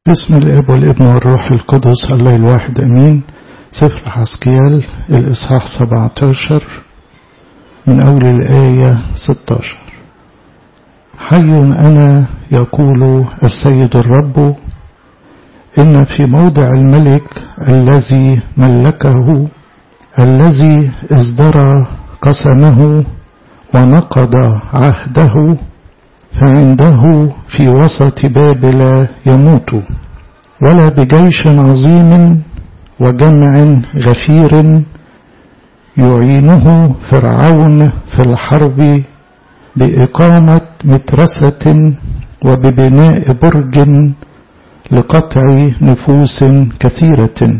بسم الاب والابن والروح القدس الله الواحد امين سفر حسكيال الاصحاح 17 من اول الايه 16 حي انا يقول السيد الرب ان في موضع الملك الذي ملكه الذي ازدرى قسمه ونقض عهده فعنده في وسط بابل يموت ولا بجيش عظيم وجمع غفير يعينه فرعون في الحرب بإقامة مترسة وببناء برج لقطع نفوس كثيرة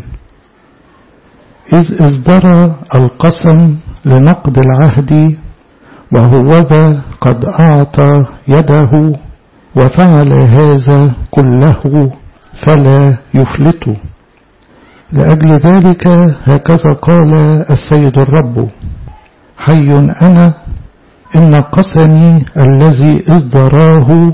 إذ ازدرى القسم لنقض العهد وهوذا قد أعطى يده وفعل هذا كله فلا يفلت لأجل ذلك هكذا قال السيد الرب حي أنا إن قسمي الذي ازدراه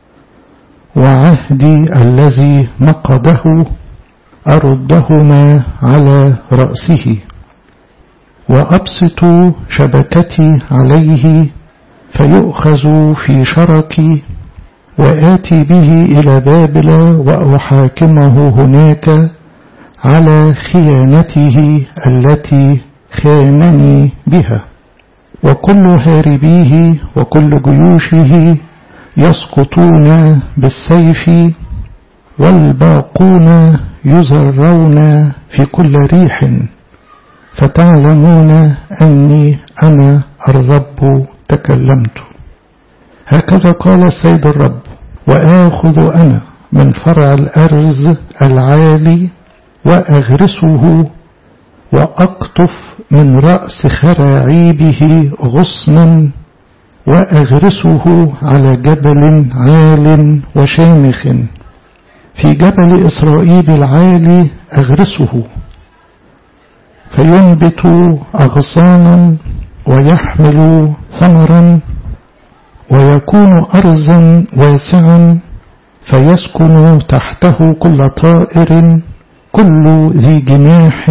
وعهدي الذي نقضه أردهما على رأسه وأبسط شبكتي عليه فيؤخذ في شركي وآتي به إلى بابل وأحاكمه هناك على خيانته التي خانني بها وكل هاربيه وكل جيوشه يسقطون بالسيف والباقون يزرون في كل ريح فتعلمون أني أنا الرب تكلمت هكذا قال السيد الرب وآخذ أنا من فرع الأرز العالي وأغرسه وأقطف من رأس خراعيبه غصنا وأغرسه على جبل عال وشامخ في جبل إسرائيل العالي أغرسه فينبت أغصانا ويحمل ثمرا ويكون أرزا واسعا فيسكن تحته كل طائر كل ذي جناح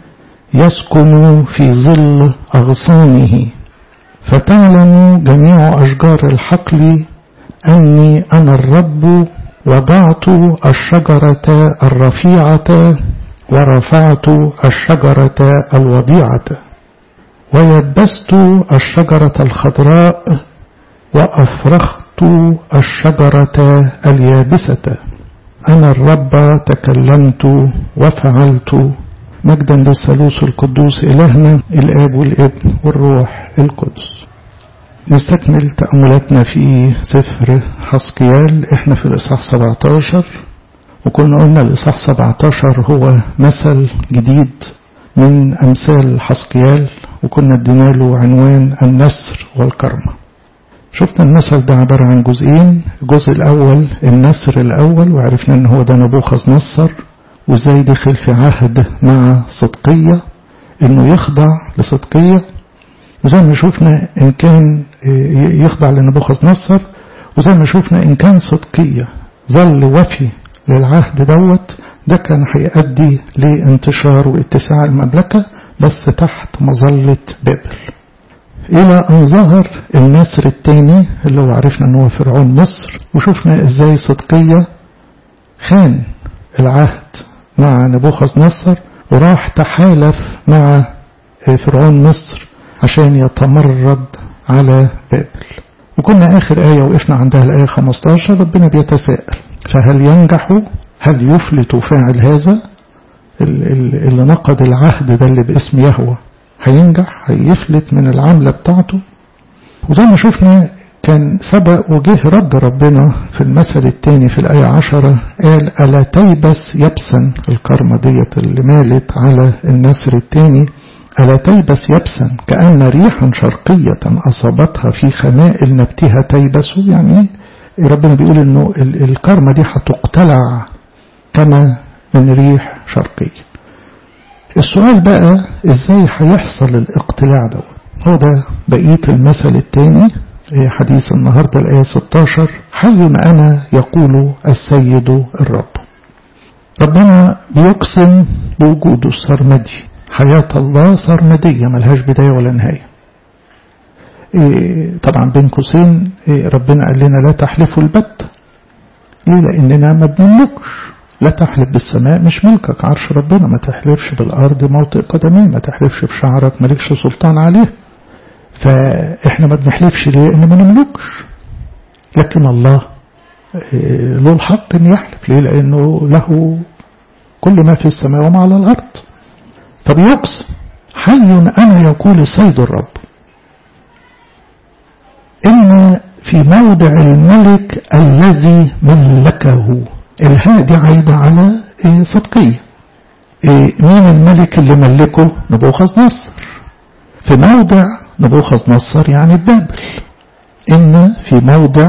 يسكن في ظل أغصانه فتعلم جميع أشجار الحقل أني أنا الرب وضعت الشجرة الرفيعة ورفعت الشجرة الوضيعة ويبست الشجرة الخضراء وأفرخت الشجرة اليابسة أنا الرب تكلمت وفعلت مجدا للثالوث القدوس إلهنا الآب والابن والروح القدس نستكمل تأملاتنا في سفر حسقيال احنا في الإصحاح 17 وكنا قلنا الإصحاح 17 هو مثل جديد من أمثال حسقيال وكنا ادينا له عنوان النسر والكرمة شفنا المثل ده عبارة عن جزئين الجزء الأول النسر الأول وعرفنا أن هو ده نبوخذ نصر وازاي دخل في عهد مع صدقية انه يخضع لصدقية وزي ما شفنا ان كان يخضع لنبوخذ نصر وزي ما شفنا ان كان صدقية ظل وفي للعهد دوت ده كان هيؤدي لانتشار واتساع المملكة بس تحت مظلة بابل إلى أن ظهر النسر الثاني اللي هو عرفنا أنه هو فرعون مصر وشفنا إزاي صدقية خان العهد مع نبوخذ نصر وراح تحالف مع فرعون مصر عشان يتمرد على بابل وكنا آخر آية وقفنا عندها الآية 15 ربنا بيتساءل فهل ينجح هل يفلت فاعل هذا اللي نقض العهد ده اللي باسم يهوى هينجح هيفلت من العملة بتاعته وزي ما شفنا كان سبق وجه رد ربنا في المثل الثاني في الآية عشرة قال ألا تيبس يبسا الكرمة ديت اللي مالت على النسر الثاني ألا تيبس يبسا كأن ريحا شرقية أصابتها في خمائل نبتها تيبس يعني ربنا بيقول إنه الكرمة دي هتقتلع كما من ريح شرقية السؤال بقى ازاي هيحصل الاقتلاع دوت هو ده بقية المثل الثاني حديث النهاردة الآية 16 حي أنا يقول السيد الرب ربنا بيقسم بوجوده السرمدي حياة الله سرمدية ملهاش بداية ولا نهاية إيه طبعا بين قوسين إيه ربنا قال لنا لا تحلفوا البت ليه لأننا ما بنملكش لا تحلف بالسماء مش ملكك عرش ربنا ما تحلفش بالأرض موطئ قدمين ما تحلفش بشعرك مالكش سلطان عليه فإحنا ما بنحلفش ليه لأن ما نملكش لكن الله له الحق أن يحلف ليه لأنه له كل ما في السماء وما على الأرض طب يقسم حي أنا يقول السيد الرب إن في موضع الملك الذي ملكه الهادي عايدة على صدقية مين الملك اللي ملكه نبوخذ نصر في موضع نبوخذ نصر يعني بابل إن في موضع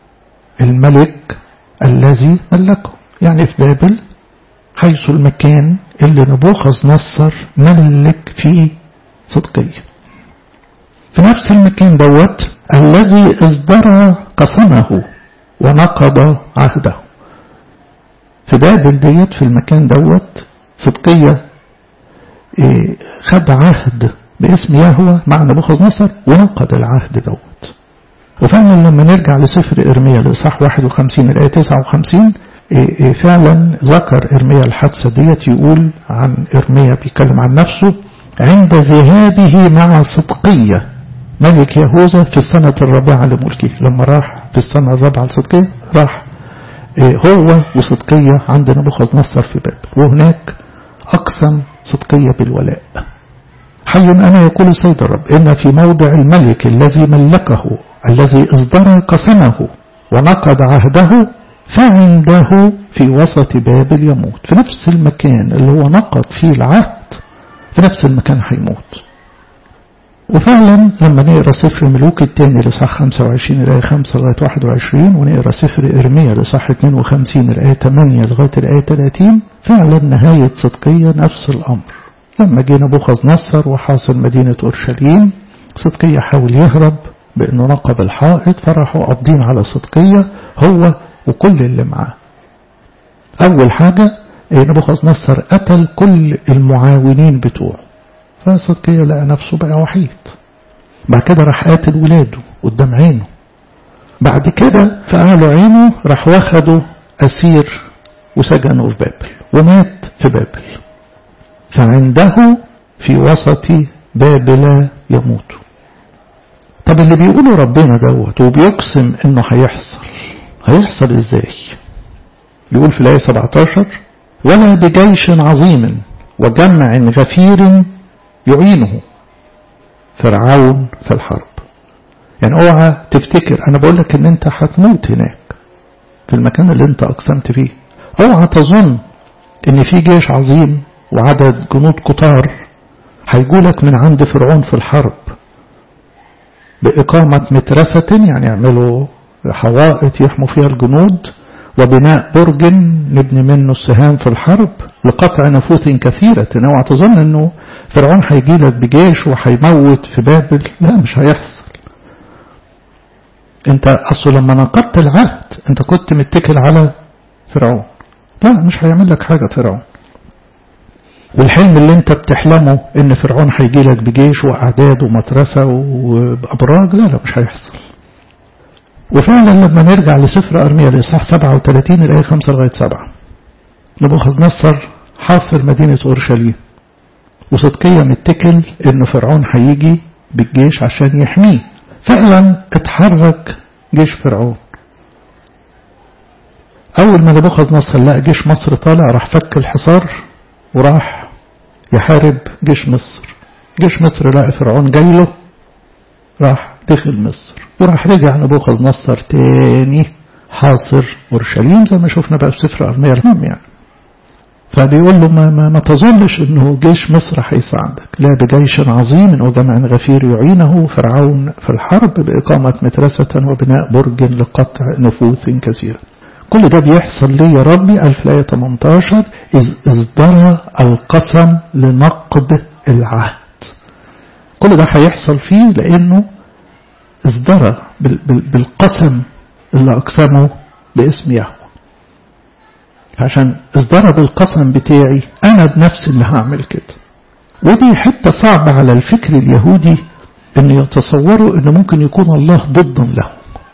الملك الذي ملكه يعني في بابل حيث المكان اللي نبوخذ نصر ملك فيه صدقية في نفس المكان دوت الذي ازدرى قسمه ونقض عهده في بابل ديت في المكان دوت صدقية إيه خد عهد باسم يهوى مع نبوخذ نصر ونقض العهد دوت وفعلا لما نرجع لسفر إرميا لإصحاح 51 الآية 59 إيه إيه فعلا ذكر إرميا الحادثة ديت يقول عن إرميا بيتكلم عن نفسه عند ذهابه مع صدقية ملك يهوذا في السنة الرابعة لملكه لما راح في السنة الرابعة لصدقية راح هو وصدقية عند نبوخذ نصر في بابل وهناك أقسم صدقية بالولاء حي أنا يقول سيد الرب إن في موضع الملك الذي ملكه الذي اصدر قسمه ونقض عهده فعنده في وسط بابل يموت في نفس المكان اللي هو نقض فيه العهد في نفس المكان هيموت وفعلا لما نقرا سفر ملوك الثاني لصح 25 الآية 5 لغاية 21 ونقرا سفر إرميا لصح 52 الآية 8 لغاية الآية 30 فعلا نهاية صدقية نفس الأمر لما جه نبوخذ نصر وحاصل مدينة أورشليم صدقية حاول يهرب بأنه نقب الحائط فراحوا قابضين على صدقية هو وكل اللي معاه أول حاجة نبوخذ نصر قتل كل المعاونين بتوعه فصدقية لقى نفسه بقى وحيد بعد كده راح قاتل ولاده قدام عينه بعد كده فقالوا عينه راح واخده أسير وسجنه في بابل ومات في بابل فعنده في وسط بابل يموت طب اللي بيقوله ربنا دوت وبيقسم انه هيحصل هيحصل ازاي بيقول في الآية 17 ولا بجيش عظيم وجمع غفير يعينه فرعون في الحرب يعني اوعى تفتكر انا بقول لك ان انت هتموت هناك في المكان اللي انت اقسمت فيه اوعى تظن ان في جيش عظيم وعدد جنود كتار هيجولك من عند فرعون في الحرب بإقامة مترسة يعني يعملوا حوائط يحموا فيها الجنود وبناء برج نبني منه السهام في الحرب لقطع نفوس كثيرة اوعى تظن انه فرعون هيجي لك بجيش وهيموت في بابل لا مش هيحصل انت اصل لما نقضت العهد انت كنت متكل على فرعون لا مش هيعمل لك حاجة فرعون والحلم اللي انت بتحلمه ان فرعون هيجي لك بجيش واعداد ومدرسة وابراج لا لا مش هيحصل وفعلا لما نرجع لسفر ارميا الاصحاح 37 الايه 5 لغايه 7 نبوخذ نصر حاصر مدينه اورشليم وصدقية متكل ان فرعون هيجي بالجيش عشان يحميه فعلا اتحرك جيش فرعون اول ما نبوخذ نصر لقى جيش مصر طالع راح فك الحصار وراح يحارب جيش مصر جيش مصر لقى فرعون جاي له راح دخل مصر وراح رجع نبوخذ نصر تاني حاصر اورشليم زي ما شفنا بقى في سفر ارميا المهم يعني فبيقول له ما, ما, ما تظنش انه جيش مصر هيساعدك لا بجيش عظيم وجمع غفير يعينه فرعون في الحرب بإقامة مدرسة وبناء برج لقطع نفوس كثيرة كل ده بيحصل ليه يا ربي قال في الآية 18 إذ إصدر القسم لنقض العهد كل ده هيحصل فيه لأنه عشان ازدرب القسم بتاعي أنا بنفسي اللي هعمل كده ودي حتة صعبة على الفكر اليهودي أن يتصوروا أن ممكن يكون الله ضدا لهم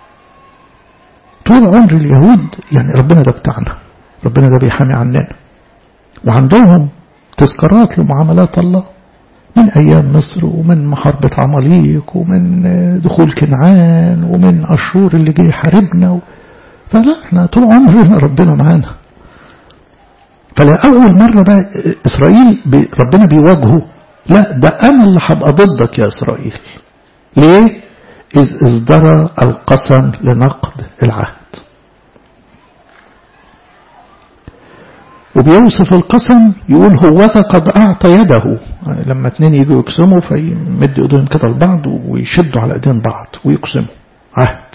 طول عمر اليهود يعني ربنا ده بتاعنا ربنا ده بيحامي عننا وعندهم تذكارات لمعاملات الله من أيام مصر ومن محاربة عماليق ومن دخول كنعان ومن أشور اللي جه يحاربنا فلا احنا طول عمرنا ربنا معانا فلأول مرة بقى إسرائيل بي ربنا بيواجهه لا ده أنا اللي هبقى ضدك يا إسرائيل ليه؟ إذ ازدرى القسم لنقض العهد وبيوصف القسم يقول هوذا قد أعطى يده لما اتنين يجوا يقسموا فيمد ايديهم كده لبعض ويشدوا على ايدين بعض ويقسموا عهد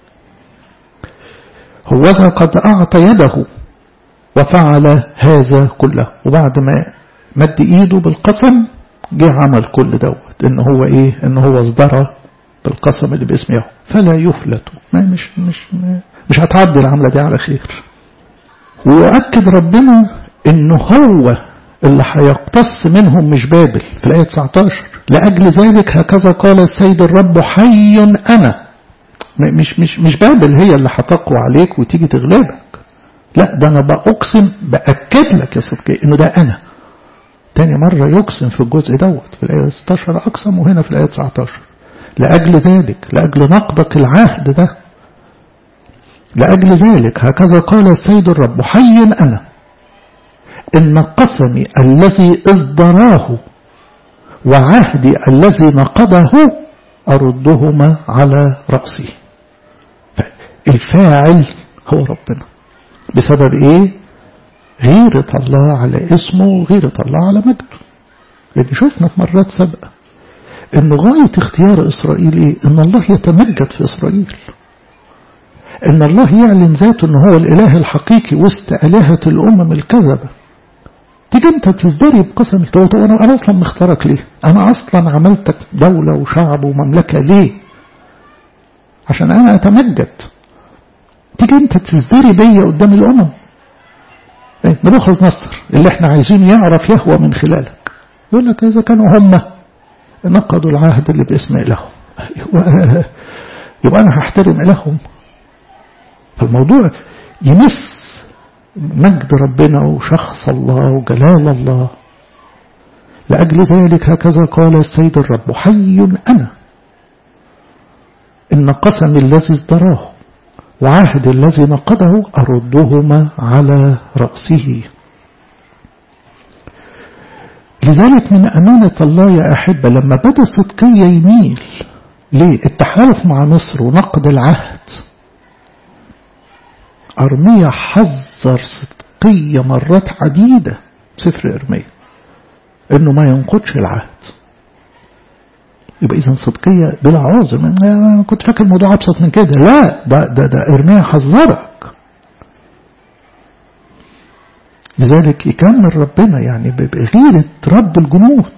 هوذا قد أعطى يده وفعل هذا كله وبعد ما مد ايده بالقسم جه عمل كل دوت ان هو ايه ان هو ازدرى بالقسم اللي باسم يهو فلا يفلت ما مش مش مش هتعدي العملة دي على خير ويؤكد ربنا انه هو اللي هيقتص منهم مش بابل في الآية 19 لأجل ذلك هكذا قال السيد الرب حي أنا مش مش مش بابل هي اللي هتقوى عليك وتيجي تغلبك لا ده أنا بأقسم بأكد لك يا صدقي إنه ده أنا تاني مرة يقسم في الجزء دوت في الآية 16 أقسم وهنا في الآية 19 لأجل ذلك لأجل نقضك العهد ده لأجل ذلك هكذا قال السيد الرب حي أنا إن قسمي الذي اصدراه وعهدي الذي نقضه أردهما على رأسي الفاعل هو ربنا بسبب إيه غيرة الله على اسمه وغيرة الله على مجده لأن شفنا في مرات سابقة إن غاية اختيار إسرائيل إيه إن الله يتمجد في إسرائيل إن الله يعلن ذاته إن هو الإله الحقيقي وسط آلهة الأمم الكذبة تيجي أنت تزدري بقسم تقول أنا أنا أصلا مختارك ليه؟ أنا أصلا عملتك دولة وشعب ومملكة ليه؟ عشان أنا أتمجد تيجي أنت تزدري بيا قدام الأمم نبوخذ نصر اللي احنا عايزين يعرف يهوى من خلالك يقول لك إذا كانوا هم نقضوا العهد اللي باسم إلههم يبقى أنا هحترم إلههم فالموضوع يمس مجد ربنا وشخص الله وجلال الله لأجل ذلك هكذا قال السيد الرب حي أنا إن قسم الذي ازدراه وعهد الذي نقضه أردهما على رأسه لذلك من أمانة الله يا أحبة لما بدأ صدقية يميل للتحالف مع مصر ونقد العهد أرمية حذر صدقية مرات عديدة سفر إرمية إنه ما ينقضش العهد يبقى إذا صدقية بلا عذر أنا كنت فاكر الموضوع أبسط من كده لا ده ده ده إرمية حذرك لذلك يكمل ربنا يعني بغيرة رب الجنود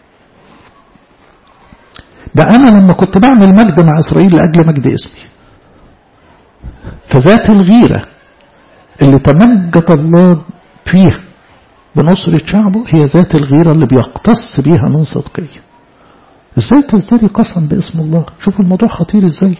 ده أنا لما كنت بعمل مجد مع إسرائيل لأجل مجد اسمي فذات الغيرة اللي تمجد الله فيها بنصرة شعبه هي ذات الغيرة اللي بيقتص بيها من صدقية ازاي تزدري قسم باسم الله شوفوا الموضوع خطير ازاي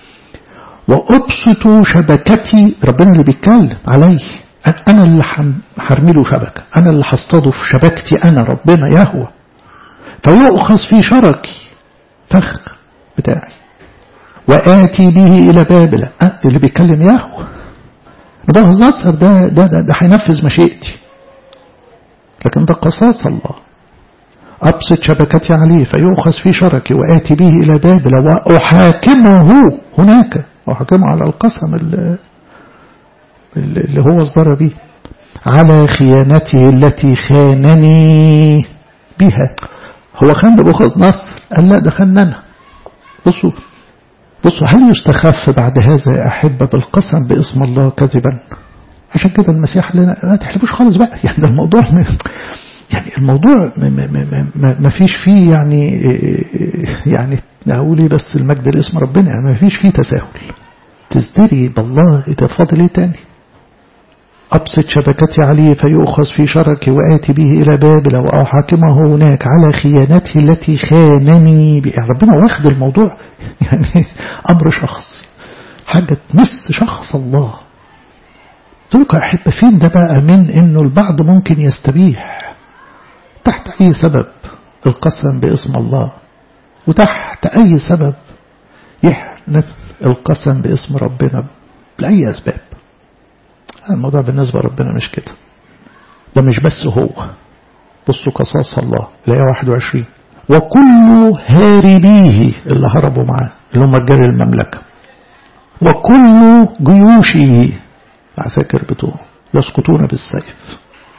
وأبسط شبكتي ربنا اللي بيتكلم عليه أنا اللي حرمي له شبكة أنا اللي هصطاده في شبكتي أنا ربنا يهوى فيؤخذ في شركي فخ بتاعي وآتي به إلى بابل أه اللي بيتكلم يهوى نبوخذ نصر ده ده ده, ده هينفذ مشيئتي لكن ده قصاص الله أبسط شبكتي عليه فيؤخذ في شركي وآتي به إلى بابل وأحاكمه هناك أحاكمه على القسم اللي, اللي هو اصدر به على خيانته التي خانني بها هو خان نبوخذ نصر قال لا ده خاننا بصوا بصوا هل يستخف بعد هذا يا أحبة بالقسم باسم الله كذبا عشان كده المسيح لنا ما تحلفوش خالص بقى يعني ده الموضوع يعني الموضوع ما, ما, ما, ما فيش فيه يعني يعني أقول إيه بس المجد لاسم ربنا يعني ما فيش فيه تساهل تزدري بالله إذا فاضل إيه تاني أبسط شبكتي عليه فيؤخذ في شركي وآتي به إلى بابل وأحاكمه هناك على خيانته التي خانني بها ربنا واخد الموضوع يعني أمر شخصي حاجة تمس شخص الله تلك أحب فين ده بقى من إنه البعض ممكن يستبيح تحت أي سبب القسم باسم الله وتحت أي سبب يحنف القسم باسم ربنا لأي أسباب الموضوع بالنسبة لربنا مش كده ده مش بس هو بصوا قصاص الله الآية 21 وكل هاربيه اللي هربوا معاه اللي هم رجال المملكة وكل جيوشه العساكر بتوعه يسقطون بالسيف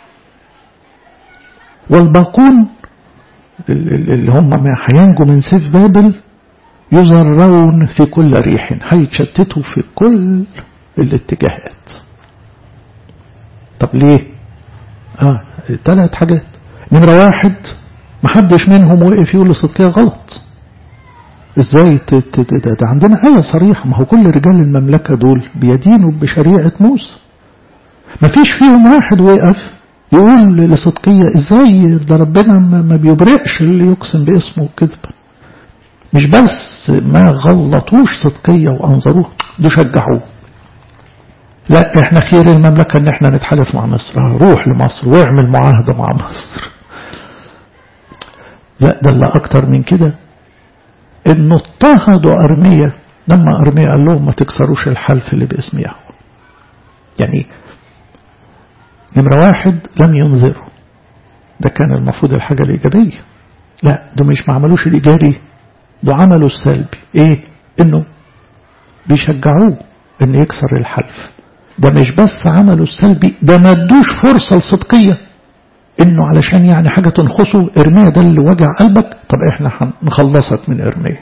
والباقون اللي هم هينجوا من سيف بابل يزرون في كل ريح هيتشتتوا في كل الاتجاهات طب ليه اه ثلاث حاجات نمرة واحد محدش منهم وقف يقول لصدقية غلط ازاي ده عندنا آية صريحة ما هو كل رجال المملكة دول بيدينوا بشريعة موسى مفيش فيهم واحد وقف يقول لصدقية ازاي ده ربنا ما بيبرئش اللي يقسم باسمه كذبا مش بس ما غلطوش صدقية وانظروه دول شجعوه لا احنا خير المملكة ان احنا نتحالف مع مصر روح لمصر واعمل معاهدة مع مصر لا ده اللي اكتر من كده انه اضطهدوا ارمية لما ارمية قال لهم ما تكسروش الحلف اللي باسم يهوه يعني نمرة واحد لم ينذروا ده كان المفروض الحاجة الإيجابية لا ده مش ما عملوش الإيجابي ده عملوا السلبي إيه إنه بيشجعوه إن يكسر الحلف ده مش بس عملوا السلبي ده ما ادوش فرصة لصدقية إنه علشان يعني حاجة تنخصه إرميا ده اللي وجع قلبك طب إحنا هنخلصك من إرميا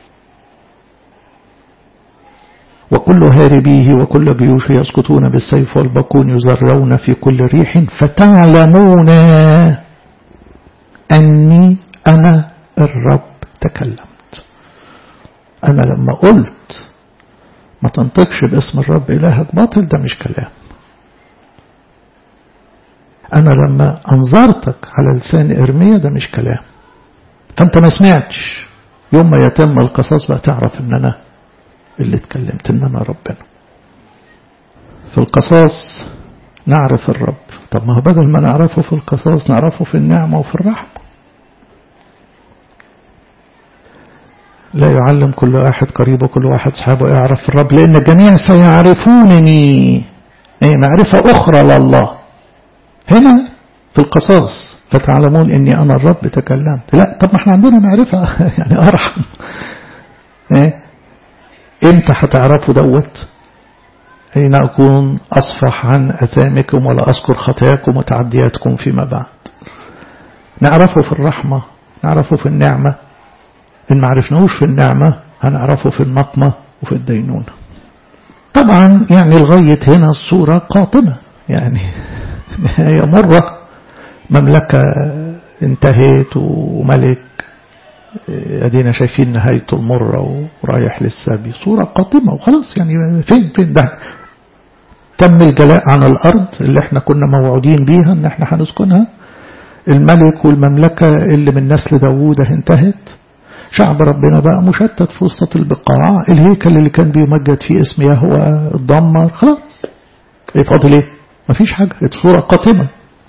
وكل هاربيه وكل جيوشه يسقطون بالسيف والبقون يزرون في كل ريح فتعلمون أني أنا الرب تكلمت أنا لما قلت ما تنطقش باسم الرب إلهك باطل ده مش كلام أنا لما أنظرتك على لسان إرميا ده مش كلام فأنت ما سمعتش يوم ما يتم القصاص بقى تعرف أن أنا اللي اتكلمت ان انا ربنا في القصاص نعرف الرب طب ما هو بدل ما نعرفه في القصاص نعرفه في النعمة وفي الرحمة لا يعلم كل واحد قريبه كل واحد صحابه يعرف الرب لأن الجميع سيعرفونني أي معرفة أخرى لله هنا في القصاص فتعلمون أني أنا الرب تكلمت لا طب ما احنا عندنا معرفة يعني أرحم ايه امتى هتعرفوا دوت حين أكون أصفح عن أثامكم ولا أذكر خطاياكم وتعدياتكم فيما بعد نعرفه في الرحمة نعرفه في النعمة إن ما عرفناهوش في النعمة هنعرفه في النقمة وفي الدينونة طبعا يعني لغاية هنا الصورة قاطمة يعني نهاية مرة مملكة انتهت وملك ادينا شايفين نهايته المرة ورايح للسبي صورة قاتمة وخلاص يعني فين فين ده تم الجلاء عن الأرض اللي احنا كنا موعودين بيها ان احنا هنسكنها الملك والمملكة اللي من نسل داوود انتهت شعب ربنا بقى مشتت في وسط البقاع الهيكل اللي كان بيمجد فيه اسم يهوى اتدمر خلاص ايه فاضل ايه مفيش حاجة صورة قاتمة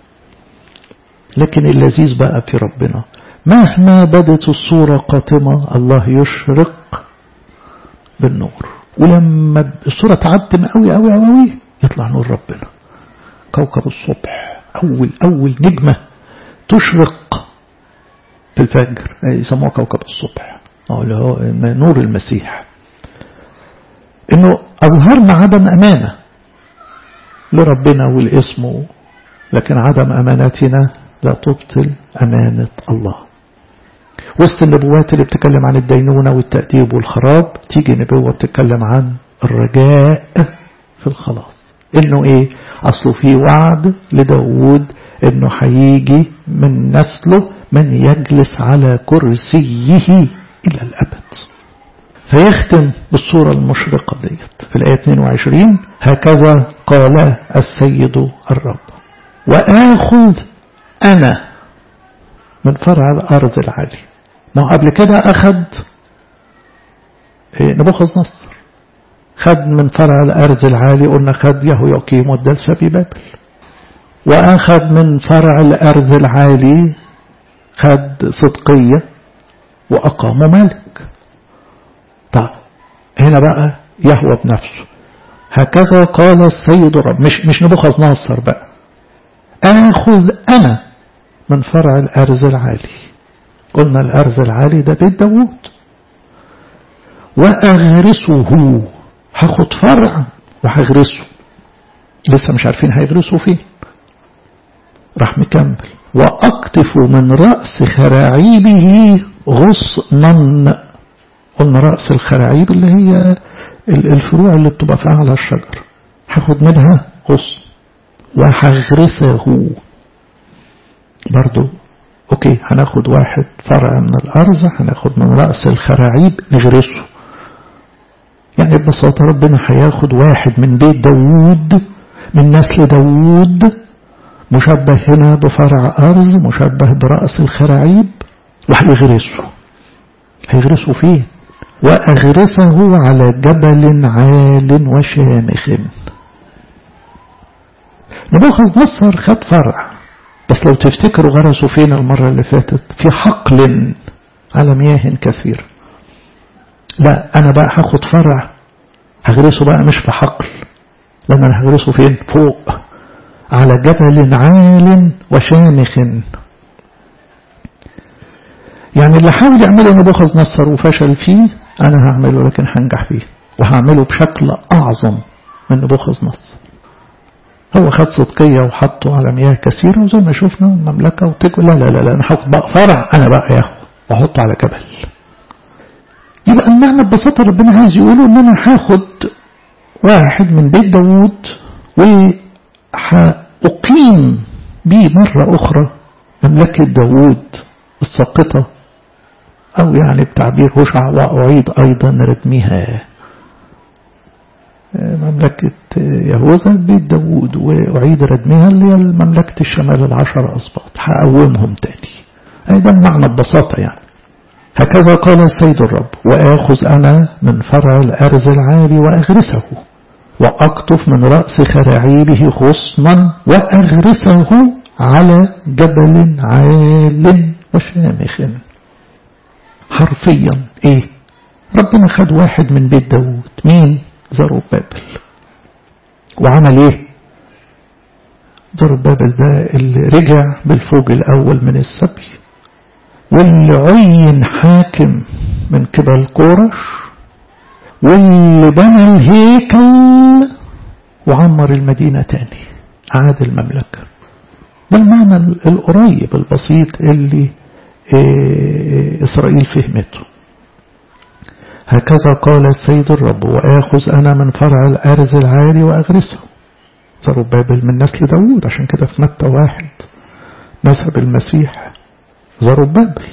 لكن اللذيذ بقى في ربنا مهما بدت الصورة قاتمة الله يشرق بالنور ولما الصورة تعتم قوي قوي قوي يطلع نور ربنا كوكب الصبح أول أول نجمة تشرق في الفجر يسموها كوكب الصبح اللي هو نور المسيح انه اظهرنا عدم امانة لربنا والاسم لكن عدم امانتنا لا تبطل امانة الله وسط النبوات اللي بتتكلم عن الدينونة والتأديب والخراب تيجي نبوة بتتكلم عن الرجاء في الخلاص انه ايه اصله في وعد لداود انه هيجي من نسله من يجلس على كرسيه الى الابد فيختم بالصورة المشرقة ديت في الآية 22 هكذا قال السيد الرب وآخذ أنا من فرع الأرض العالي ما قبل كده أخذ نبوخذ نصر خد من فرع الأرض العالي قلنا خد يهوياكيم ودى سبي بابل وأخذ من فرع الأرض العالي خد صدقية وأقاموا ملك طب هنا بقى يهوى بنفسه هكذا قال السيد الرب مش مش نبوخذ نصر بقى آخذ أنا من فرع الأرز العالي قلنا الأرز العالي ده بيت داوود وأغرسه هاخد فرع وهغرسه لسه مش عارفين هيغرسوا فين راح مكمل وأقطف من رأس خراعيبه غصنا قلنا رأس الخراعيب اللي هي الفروع اللي بتبقى في أعلى الشجر هاخد منها غصن وهغرسه برضو اوكي هناخد واحد فرع من الارض هناخد من رأس الخراعيب نغرسه يعني ببساطة ربنا هياخد واحد من بيت داوود من نسل داوود مشبه هنا بفرع أرز مشبه برأس الخراعيب وهيغرسه هيغرسه فين وأغرسه على جبل عال وشامخ نبوخذ نصر خد فرع بس لو تفتكروا غرسوا فين المرة اللي فاتت في حقل على مياه كثير لا أنا بقى هاخد فرع هغرسه بقى مش في حقل لأن أنا هغرسه فين فوق على جبل عال وشامخ يعني اللي حاول يعمله نبوخذ نصر وفشل فيه أنا هعمله لكن هنجح فيه وهعمله بشكل أعظم من نبوخذ نصر هو خد صدقية وحطه على مياه كثيرة وزي ما شفنا المملكة وتقول لا لا لا, لا أنا هاخد بقى فرع أنا بقى ياخد وأحطه على جبل يبقى المعنى ببساطة ربنا عايز يقوله إن أنا هاخد واحد من بيت داوود وهأقيم بيه مرة أخرى مملكة داوود الساقطة أو يعني بتعبير هشع وأعيد أيضا ردمها مملكة يهوذا بيت داوود وأعيد ردمها اللي هي مملكة الشمال العشر أسباط هقومهم تاني هذا المعنى ببساطة يعني هكذا قال السيد الرب وآخذ أنا من فرع الأرز العالي وأغرسه وأقطف من رأس خراعيبه غصنا وأغرسه على جبل عال وشامخ حرفيا ايه ربنا خد واحد من بيت داود مين زروبابل وعمل ايه زروبابل ده اللي رجع بالفوج الاول من السبي واللي عين حاكم من قبل كورش واللي بنى الهيكل وعمر المدينة تاني عاد المملكة ده المعنى القريب البسيط اللي إسرائيل فهمته هكذا قال السيد الرب وآخذ أنا من فرع الأرز العالي وأغرسه زربابل من نسل داوود عشان كده في متى واحد نسب المسيح زربابل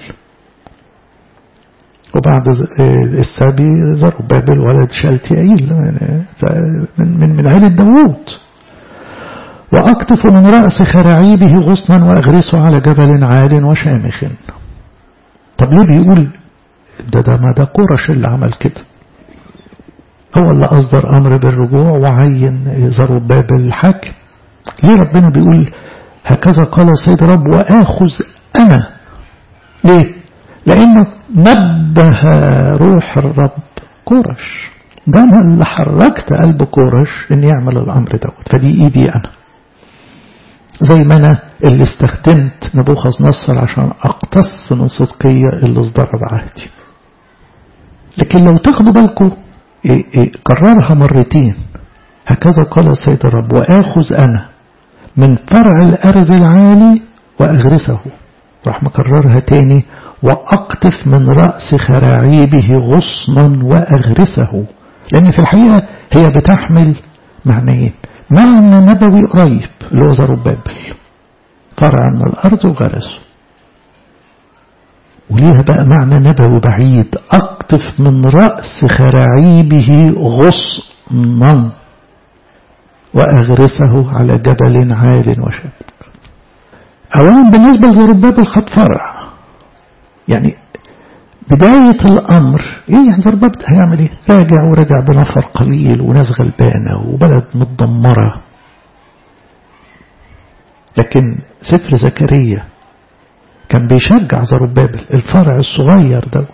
وبعد السبي زربابل ولد شالتيائيل من من من عيلة داوود وأقطف من رأس خراعيبه غصنا وأغرسه على جبل عال وشامخ طب ليه بيقول ده ده ما ده قرش اللي عمل كده هو اللي أصدر أمر بالرجوع وعين زربابل الحاكم ليه ربنا بيقول هكذا قال السيد رب وآخذ أنا ليه لأنه نبه روح الرب كورش ده أنا اللي حركت قلب كورش إن يعمل الأمر دوت فدي إيدي أنا زي ما أنا اللي استخدمت نبوخذ نصر عشان أقتص من صدقية اللي اصدر بعهدي لكن لو تاخدوا بالكم إيه إيه كررها مرتين هكذا قال السيد الرب وآخذ أنا من فرع الأرز العالي وأغرسه راح مكررها تاني وأقطف من رأس خراعيبه غصنا وأغرسه لأن في الحقيقة هي بتحمل معنيين معنى نبوي قريب اللي هو زربابل فرع من الأرض وغرسه وليها بقى معنى نبوي بعيد أقطف وأقطف من رأس خراعيبه غصنا وأغرسه على جبل عال وشاب أولا بالنسبة لزربابل خد فرع يعني بداية الأمر إيه يعني زربابل هيعمل إيه راجع ورجع بنفر قليل وناس غلبانة وبلد متدمرة لكن سفر زكريا كان بيشجع زربابل الفرع الصغير دوت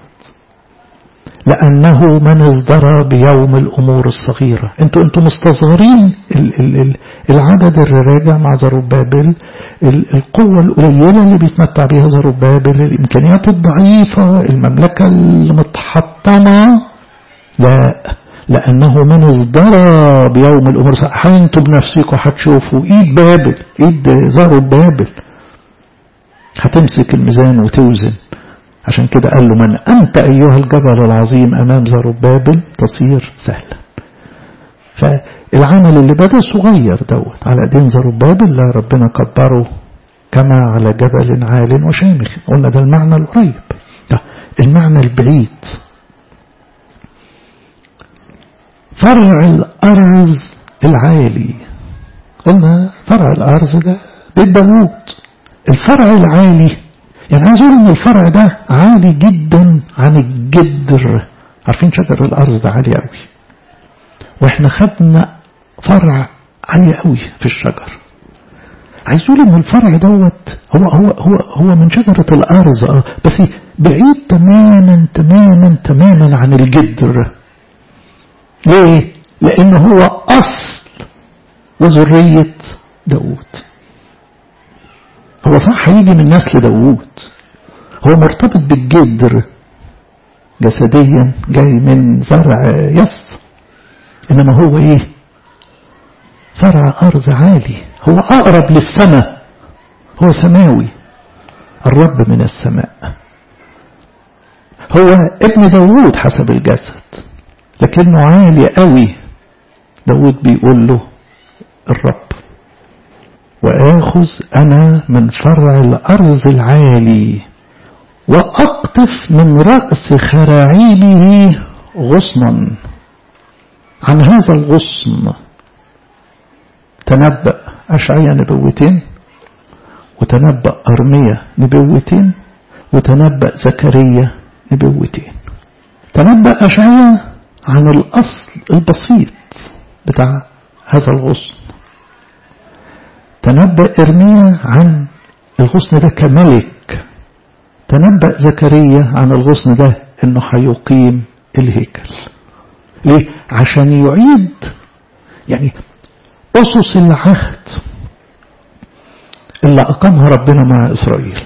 لأنه من ازدرى بيوم الأمور الصغيرة انتوا انتوا مستصغرين ال ال ال العدد اللي راجع مع زربابل القوة القليلة اللي بيتمتع بها زربابل الإمكانيات الضعيفة المملكة المتحطمة لا لأنه من ازدرى بيوم الأمور انتوا بنفسكم هتشوفوا إيد بابل إيد زربابل هتمسك الميزان وتوزن عشان كده قال له من أنت أيها الجبل العظيم أمام زربابل تصير سهلا فالعمل اللي بدأ صغير دوت على دين زربابل لا ربنا كبره كما على جبل عال وشامخ قلنا ده المعنى القريب ده المعنى البعيد فرع الأرز العالي قلنا فرع الأرز ده بيت داوود الفرع العالي يعني عايز اقول ان الفرع ده عالي جدا عن الجدر عارفين شجر الارز ده عالي قوي واحنا خدنا فرع عالي قوي في الشجر عايز اقول ان الفرع دوت هو هو هو هو من شجره الارز اه بس بعيد تماما تماما تماما عن الجدر ليه؟ لان هو اصل وذريه داود هو صح هيجي من نسل داوود هو مرتبط بالجدر جسديا جاي من زرع يس انما هو ايه فرع ارض عالي هو اقرب للسماء هو سماوي الرب من السماء هو ابن داوود حسب الجسد لكنه عالي قوي داوود بيقول له الرب وآخذ أنا من فرع الأرض العالي وأقطف من رأس خراعيبه غصنا عن هذا الغصن تنبأ أشعيا نبوتين وتنبأ أرمية نبوتين وتنبأ زكريا نبوتين تنبأ أشعيا عن الأصل البسيط بتاع هذا الغصن تنبأ إرميا عن الغصن ده كملك تنبأ زكريا عن الغصن ده انه هيقيم الهيكل ليه عشان يعيد يعني أسس العهد اللي أقامها ربنا مع إسرائيل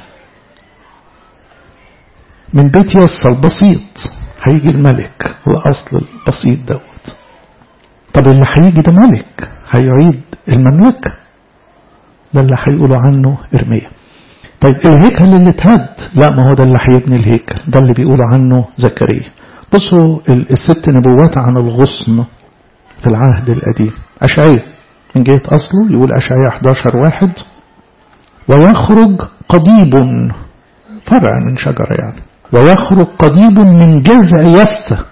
من بيت يسى البسيط هيجي الملك الأصل البسيط دوت طب اللي هيجي ده ملك هيعيد المملكة ده اللي هيقولوا عنه إرميا طيب الهيكل اللي اتهد لا ما هو ده اللي هيبني الهيكل ده اللي بيقولوا عنه زكريا بصوا الست نبوات عن الغصن في العهد القديم أشعية من جهة أصله يقول أشعية 11 واحد ويخرج قضيب فرع من شجرة يعني ويخرج قضيب من جذع يسة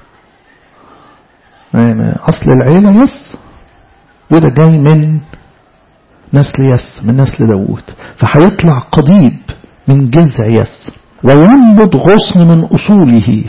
أصل العيلة يس وده جاي من نسل يس من نسل داوود فهيطلع قضيب من جذع يس وينبض غصن من أصوله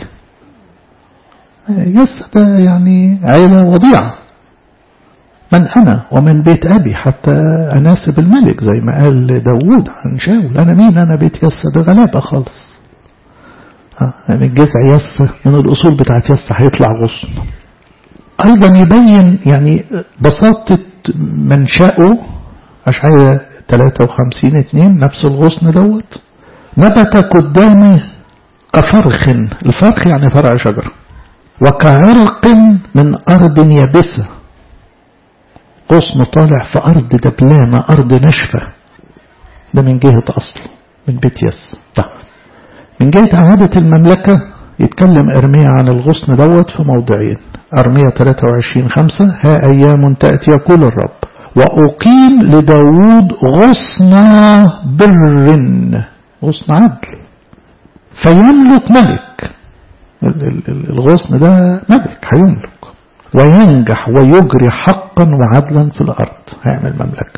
يس ده يعني عيلة وضيعة من أنا ومن بيت أبي حتى أناسب الملك زي ما قال داوود عن شاول أنا مين أنا بيت يس ده غلابة خالص من جذع يس من الأصول بتاعت يس هيطلع غصن أيضا يبين يعني بساطة منشأه أشعية 53 2 نفس الغصن دوت نبت قدامي كفرخ الفرخ يعني فرع شجرة وكعرق من أرض يابسة غصن طالع في أرض دبلانة أرض ناشفة ده من جهة أصله من بيت يس ده من جهة إعادة المملكة يتكلم إرميا عن الغصن دوت في موضعين أرميا 23 5 ها أيام تأتي يقول الرب وأقيم لداود غصن بر غصن عدل فيملك ملك الغصن ده ملك هيملك وينجح ويجري حقا وعدلا في الأرض هيعمل مملكة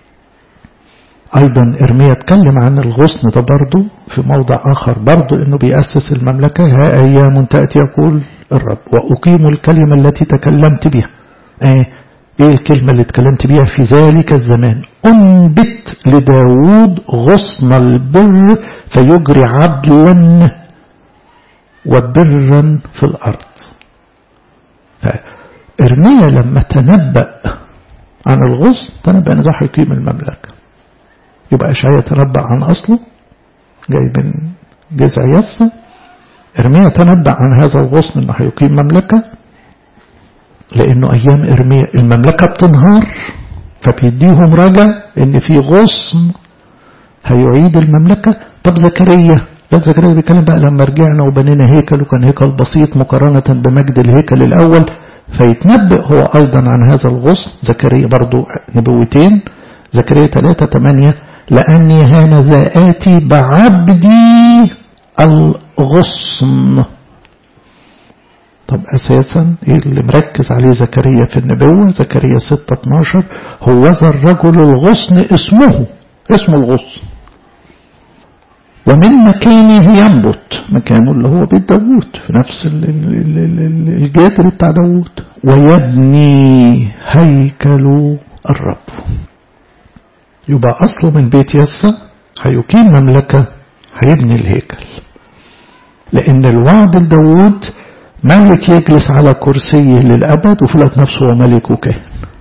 أيضا إرميا اتكلم عن الغصن ده برضه في موضع آخر برضه إنه بيأسس المملكة ها أيام تأتي يقول الرب وأقيم الكلمة التي تكلمت بها إيه, إيه الكلمة اللي اتكلمت بها في ذلك الزمان أنبت لداود غصن البر فيجري عدلا وبرا في الأرض إرميا لما تنبأ عن الغصن تنبأ أن ده هيقيم المملكة يبقى أشعيا تنبأ عن أصله جاي من جذع يسة إرميا تنبأ عن هذا الغصن أنه هيقيم مملكة لأنه أيام إرميا المملكة بتنهار فبيديهم رجا أن في غصن هيعيد المملكة طب زكريا لا زكريا بيتكلم بقى لما رجعنا وبنينا هيكل وكان هيكل بسيط مقارنة بمجد الهيكل الأول فيتنبأ هو أيضا عن هذا الغصن زكريا برضو نبوتين زكريا 3 8 لأني هانذا آتي بعبدي الغصن طب أساسا إيه اللي مركز عليه زكريا في النبوة زكريا 6 12 هو ذا الرجل الغصن اسمه اسمه الغصن ومن مكانه ينبت مكانه اللي هو بيت داوود في نفس الجدر بتاع داوود ويبني هيكل الرب يبقى أصله من بيت يسا هيقيم مملكة هيبني الهيكل لأن الوعد لداود ملك يجلس على كرسيه للأبد وفلت نفسه وملك وكاهن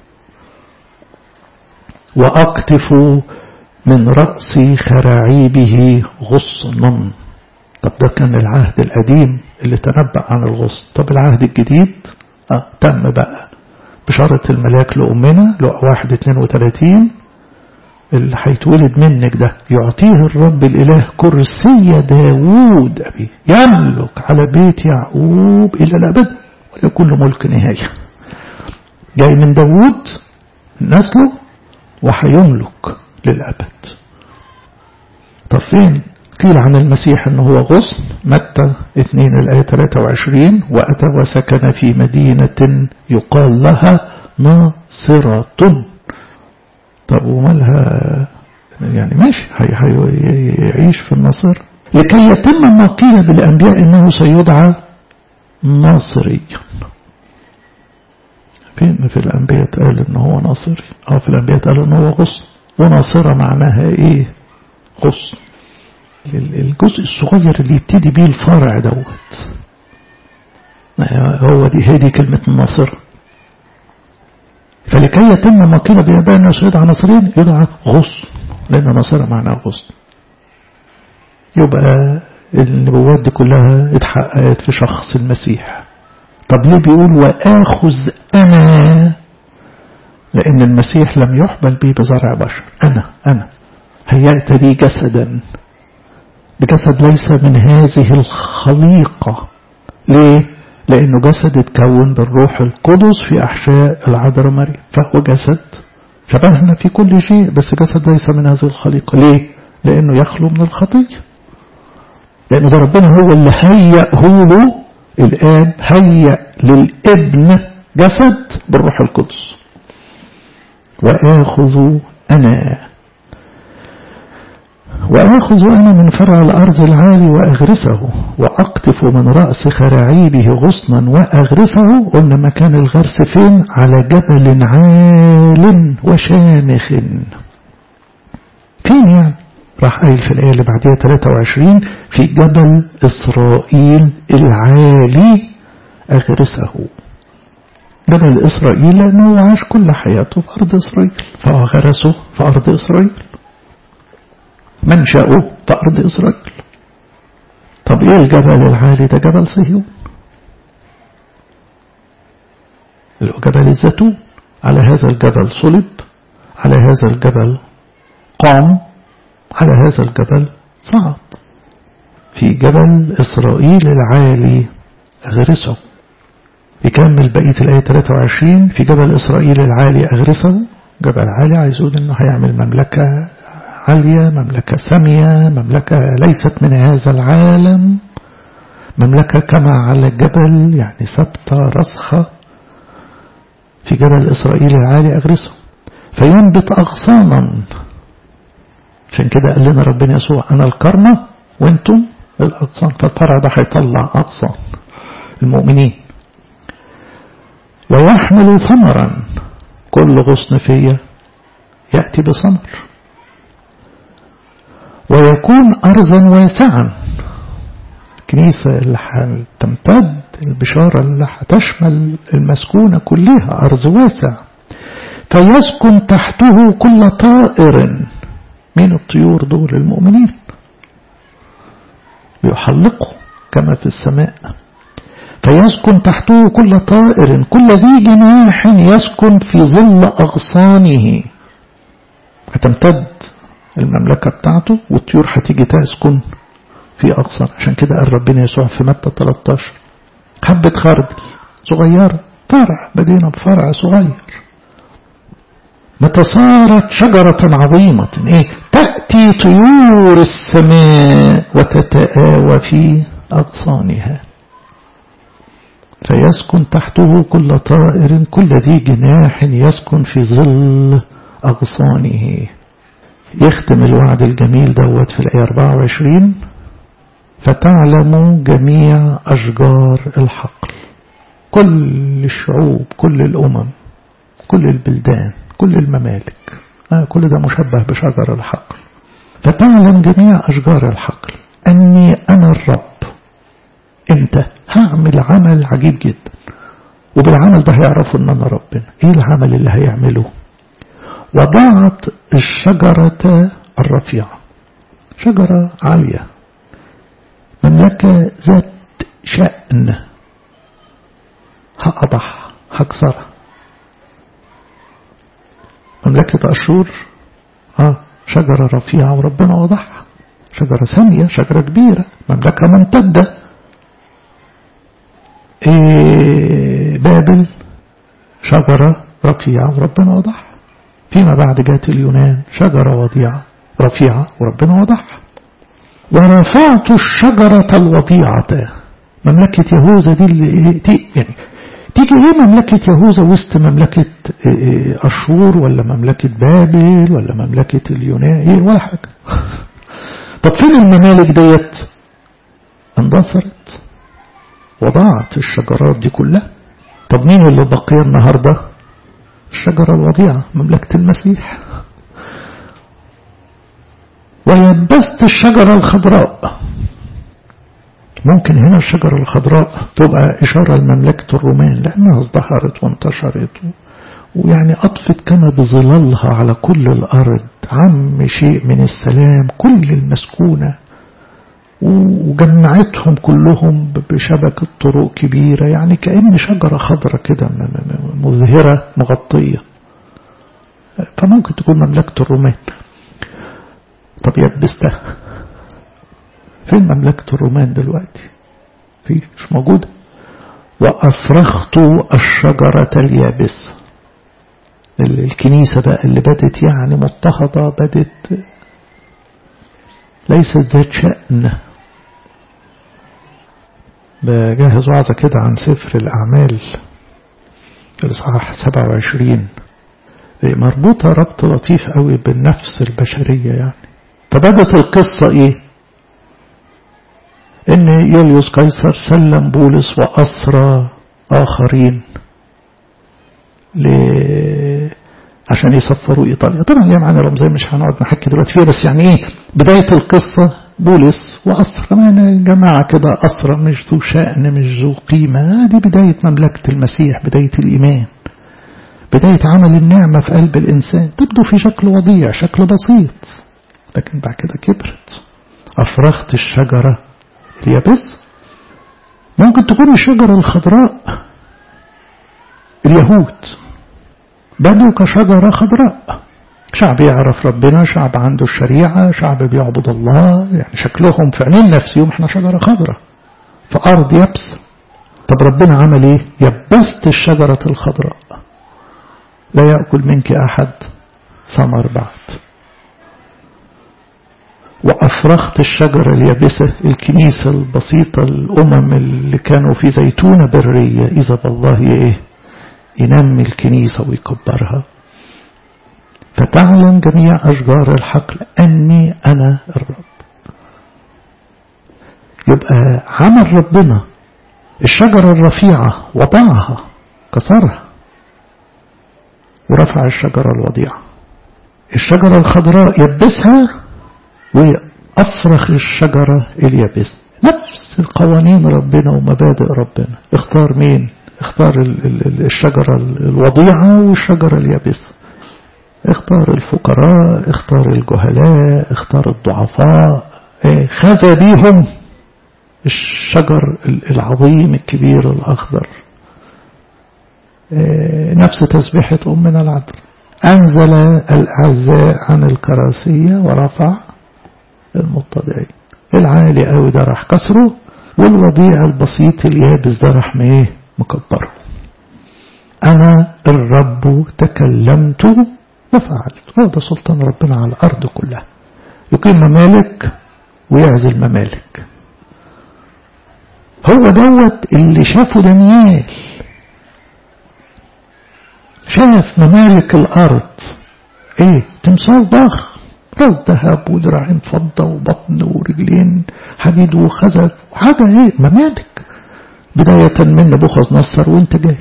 وأقتف من رأس خراعيبه غصن طب ده كان العهد القديم اللي تنبأ عن الغصن طب العهد الجديد آه تم بقى بشارة الملاك لأمنا لقى واحد اتنين وتلاتين اللي هيتولد منك ده يعطيه الرب الإله كرسي داوود أبي يملك على بيت يعقوب إلى الأبد ولكل ملك نهاية جاي من داوود نسله وهيملك للأبد طب فين قيل عن المسيح أنه هو غصن متى 2 الآية 23 وأتى وسكن في مدينة يقال لها ناصرة طب ومالها يعني ماشي هيعيش في النصر لكي يتم ما قيل بالأنبياء أنه سيدعى ناصريا فين في الأنبياء قال أنه هو ناصري أو في الأنبياء قال أنه هو غصن وناصرة معناها إيه غصن الجزء الصغير اللي يبتدي بيه الفرع دوت هو دي هي دي كلمة الناصرة فلكي يتم ما قيل بآباء الناس يدعى ناصرين يدعى غصن لأن ناصرة معناها غصن يبقى النبوات دي كلها اتحققت في شخص المسيح طب ليه بيقول وآخذ أنا لأن المسيح لم يحبل بي بزرع بشر أنا أنا هيأت لي جسدا بجسد ليس من هذه الخليقة ليه؟ لأنه جسد اتكون بالروح القدس في أحشاء العذراء مريم فهو جسد شبهنا في كل شيء بس جسد ليس من هذه الخليقة ليه؟ لأنه يخلو من الخطية لأن ده ربنا هو اللي هيأه له الآب هيأ للابن جسد بالروح القدس وآخذ أنا وآخذ أنا من فرع الأرض العالي وأغرسه وأقطف من رأس خراعيبه غصنا وأغرسه قلنا مكان الغرس فين على جبل عال وشامخ فين يعني راح قايل في الآية اللي بعدها 23 في جبل إسرائيل العالي أغرسه جبل إسرائيل لأنه عاش كل حياته في أرض إسرائيل فغرسه في أرض إسرائيل منشأه في أرض إسرائيل طب إيه الجبل العالي ده جبل صهيون جبل الزيتون على هذا الجبل صلب على هذا الجبل قام على هذا الجبل صعد في جبل إسرائيل العالي أغرسه يكمل بقية الآية 23 في جبل إسرائيل العالي أغرسه جبل عالي عايز يقول إنه هيعمل مملكة عالية مملكة سامية مملكة ليست من هذا العالم مملكة كما على الجبل يعني ثابتة راسخة في جبل إسرائيل العالي أغرسه فينبت أغصانا عشان كده قال لنا ربنا يسوع أنا الكرمة وانتم الأغصان فالفرع ده هيطلع أغصان المؤمنين ويحمل ثمرا كل غصن فيا يأتي بثمر ويكون أرضا واسعا الكنيسة اللي هتمتد البشارة اللي هتشمل المسكونة كلها أرض واسع فيسكن تحته كل طائر من الطيور دول المؤمنين يحلقوا كما في السماء فيسكن تحته كل طائر كل ذي جناح يسكن في ظل أغصانه هتمتد المملكة بتاعته والطيور هتيجي تسكن في أغصان عشان كده قال ربنا يسوع في متى 13 حبة خردل صغيرة فرع بدينا بفرع صغير متى صارت شجرة عظيمة إيه؟ تأتي طيور السماء وتتآوى في أغصانها فيسكن تحته كل طائر كل ذي جناح يسكن في ظل أغصانه يختم الوعد الجميل دوت في الآية 24 فتعلم جميع أشجار الحقل كل الشعوب كل الأمم كل البلدان كل الممالك آه كل ده مشبه بشجر الحقل فتعلم جميع أشجار الحقل أني أنا الرب امتى هعمل عمل عجيب جدا وبالعمل ده هيعرفوا ان انا ربنا ايه العمل اللي هيعمله وضعت الشجرة الرفيعة شجرة عالية مملكة ذات شأن هقضح هكسرها مملكة أشور اه شجرة رفيعة وربنا وضعها شجرة ثانية شجرة كبيرة مملكة ممتدة إيه بابل شجرة رفيعة وربنا وضعها فيما بعد جاءت اليونان شجرة وضيعة رفيعة وربنا وضعها ورفعت الشجرة الوضيعة مملكة يهوذا دي اللي ايه تي يعني تيجي ايه مملكة يهوذا وسط مملكة إيه أشور ولا مملكة بابل ولا مملكة اليونان ايه ولا حاجة طب فين الممالك ديت اندثرت وضعت الشجرات دي كلها طب مين اللي بقي النهاردة الشجرة الوضيعة مملكة المسيح ويبست الشجرة الخضراء ممكن هنا الشجرة الخضراء تبقى إشارة لمملكة الرومان لأنها ازدهرت وانتشرت ويعني أطفت كما بظلالها على كل الأرض عم شيء من السلام كل المسكونة وجمعتهم كلهم بشبكة طرق كبيرة يعني كأن شجرة خضرة كده مظهرة مغطية فممكن تكون مملكة الرومان طب يبستها فين مملكة الرومان دلوقتي في مش موجودة وأفرخت الشجرة اليابسة الكنيسة بقى اللي بدت يعني مضطهدة بدت ليست ذات شأن بجهز وعظة كده عن سفر الأعمال الإصحاح 27 مربوطة ربط لطيف قوي بالنفس البشرية يعني فبدت القصة إيه إن يوليوس قيصر سلم بولس وأسرى آخرين ل... عشان يسفروا إيطاليا طبعا هي معنى رمزية مش هنقعد نحكي دلوقتي فيها بس يعني إيه بداية القصة بولس وأسرى يعني جماعة كده أسرى مش ذو شأن مش ذو قيمة دي بداية مملكة المسيح بداية الإيمان بداية عمل النعمة في قلب الإنسان تبدو في شكل وضيع شكل بسيط لكن بعد كده كبرت أفرخت الشجرة اليابس ممكن تكون الشجرة الخضراء اليهود بدوا كشجرة خضراء شعب يعرف ربنا شعب عنده الشريعة شعب بيعبد الله يعني شكلهم في عينين نفسهم احنا شجرة خضراء في أرض يبس طب ربنا عمل ايه يبست الشجرة الخضراء لا يأكل منك أحد ثمر بعد وأفرخت الشجرة اليابسة الكنيسة البسيطة الأمم اللي كانوا في زيتونة برية إذا بالله إيه ينمي الكنيسة ويكبرها فتعلم جميع أشجار الحقل أني أنا الرب يبقى عمل ربنا الشجرة الرفيعة وضعها كسرها ورفع الشجرة الوضيعة الشجرة الخضراء يبسها وأفرخ الشجرة اليابسة نفس القوانين ربنا ومبادئ ربنا اختار مين اختار الشجرة الوضيعة والشجرة اليابسة اختار الفقراء اختار الجهلاء اختار الضعفاء خذ بيهم الشجر العظيم الكبير الأخضر نفس تسبيحة أمنا العدل أنزل الأعزاء عن الكراسية ورفع المتضعين العالي قوي ده راح كسره والوضيع البسيط اليابس ده راح ايه مكبره أنا الرب تكلمت وفعلت هو ده سلطان ربنا على الأرض كلها يقيم ممالك ويعزل ممالك هو دوت اللي شافه دانيال شاف ممالك الأرض ايه تمثال ضخم راس ذهب ودراعين فضة وبطن ورجلين حديد وخزف وحاجة ايه ممالك بداية من نبوخذ نصر وانت جاي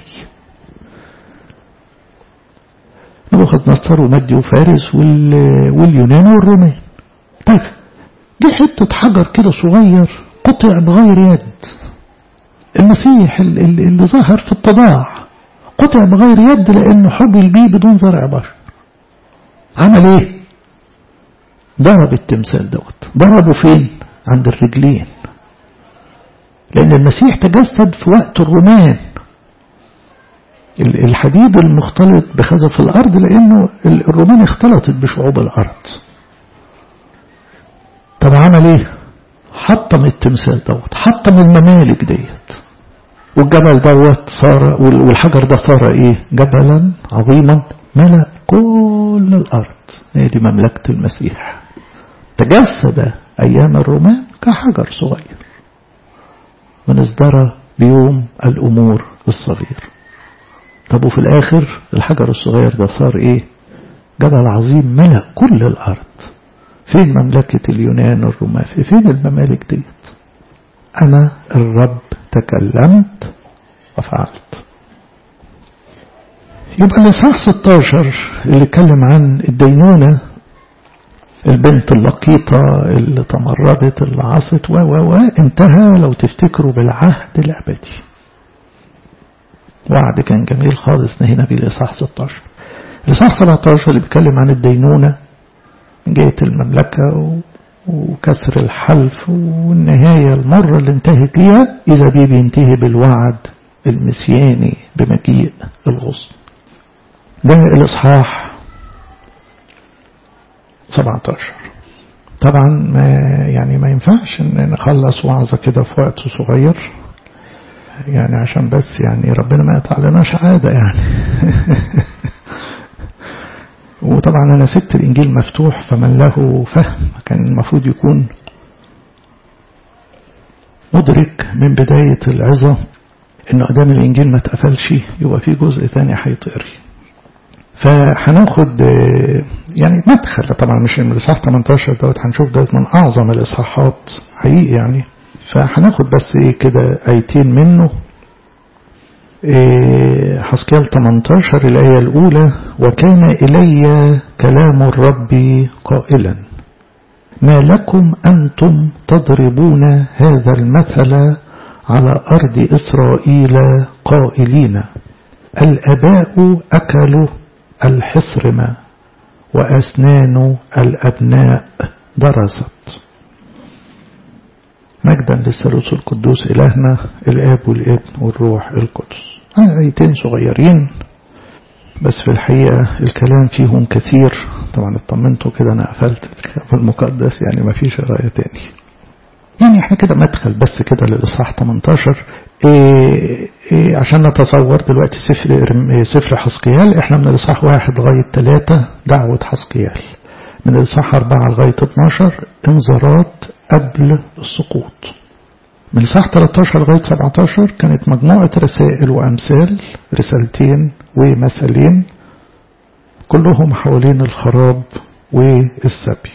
نبوخذ نصر ومدي وفارس واليونان والرومان طيب جه حتة حجر كده صغير قطع بغير يد المسيح اللي ظهر في التضاع قطع بغير يد لأنه حبل بيه بدون زرع بشر عمل ايه ضرب التمثال دوت ضربه فين عند الرجلين لأن المسيح تجسد في وقت الرومان الحديد المختلط بخزف الأرض لأنه الرومان اختلطت بشعوب الأرض طب عمل ايه حطم التمثال دوت حطم الممالك ديت والجبل دوت صار والحجر ده صار ايه جبلا عظيما ملأ كل الأرض هي دي مملكة المسيح تجسد أيام الرومان كحجر صغير من ازدرى بيوم الأمور الصغير طب وفي الآخر الحجر الصغير ده صار إيه جبل عظيم ملأ كل الأرض فين مملكة اليونان الرومان فين الممالك ديت أنا الرب تكلمت وفعلت يبقى الإصحاح 16 اللي اتكلم عن الدينونة البنت اللقيطة اللي تمردت اللي عصت و و و انتهى لو تفتكروا بالعهد الأبدي وعد كان جميل خالص نهينا بيه الإصحاح 16 الإصحاح 17 اللي بيتكلم عن الدينونة جهة المملكة وكسر الحلف والنهاية المرة اللي انتهت ليها إذا بيه بينتهي بالوعد المسياني بمجيء الغصن ده الإصحاح 17 طبعا ما يعني ما ينفعش ان نخلص وعظة كده في وقت صغير يعني عشان بس يعني ربنا ما يطعلناش عادة يعني وطبعا أنا سبت الإنجيل مفتوح فمن له فهم كان المفروض يكون مدرك من بداية العظة إنه أدام الإنجيل ما اتقفلش يبقى في جزء ثاني هيطيري فهناخد يعني مدخل طبعا مش من الإصحاح 18 دوت هنشوف دوت من أعظم الإصحاحات حقيقي يعني فهناخد بس إيه كده آيتين منه حسكيال 18 الآية الأولى وكان إلي كلام الرب قائلا ما لكم أنتم تضربون هذا المثل على أرض إسرائيل قائلين الأباء أكلوا الحصرم وأسنان الأبناء درست مجدا للثالوث القدوس إلهنا الآب والابن والروح القدس آيتين صغيرين بس في الحقيقة الكلام فيهم كثير طبعا اطمنتوا كده أنا قفلت الكتاب المقدس يعني ما فيش قراية تاني يعني احنا كده مدخل بس كده للإصحاح 18 إيه إيه عشان نتصور دلوقتي سفر سفر حسقيال احنا من الإصحاح واحد لغاية ثلاثة دعوة حسقيال من الإصحاح 4 لغاية 12 انذارات قبل السقوط من الإصحاح 13 لغاية 17 كانت مجموعة رسائل وأمثال رسالتين ومثلين كلهم حوالين الخراب والسبي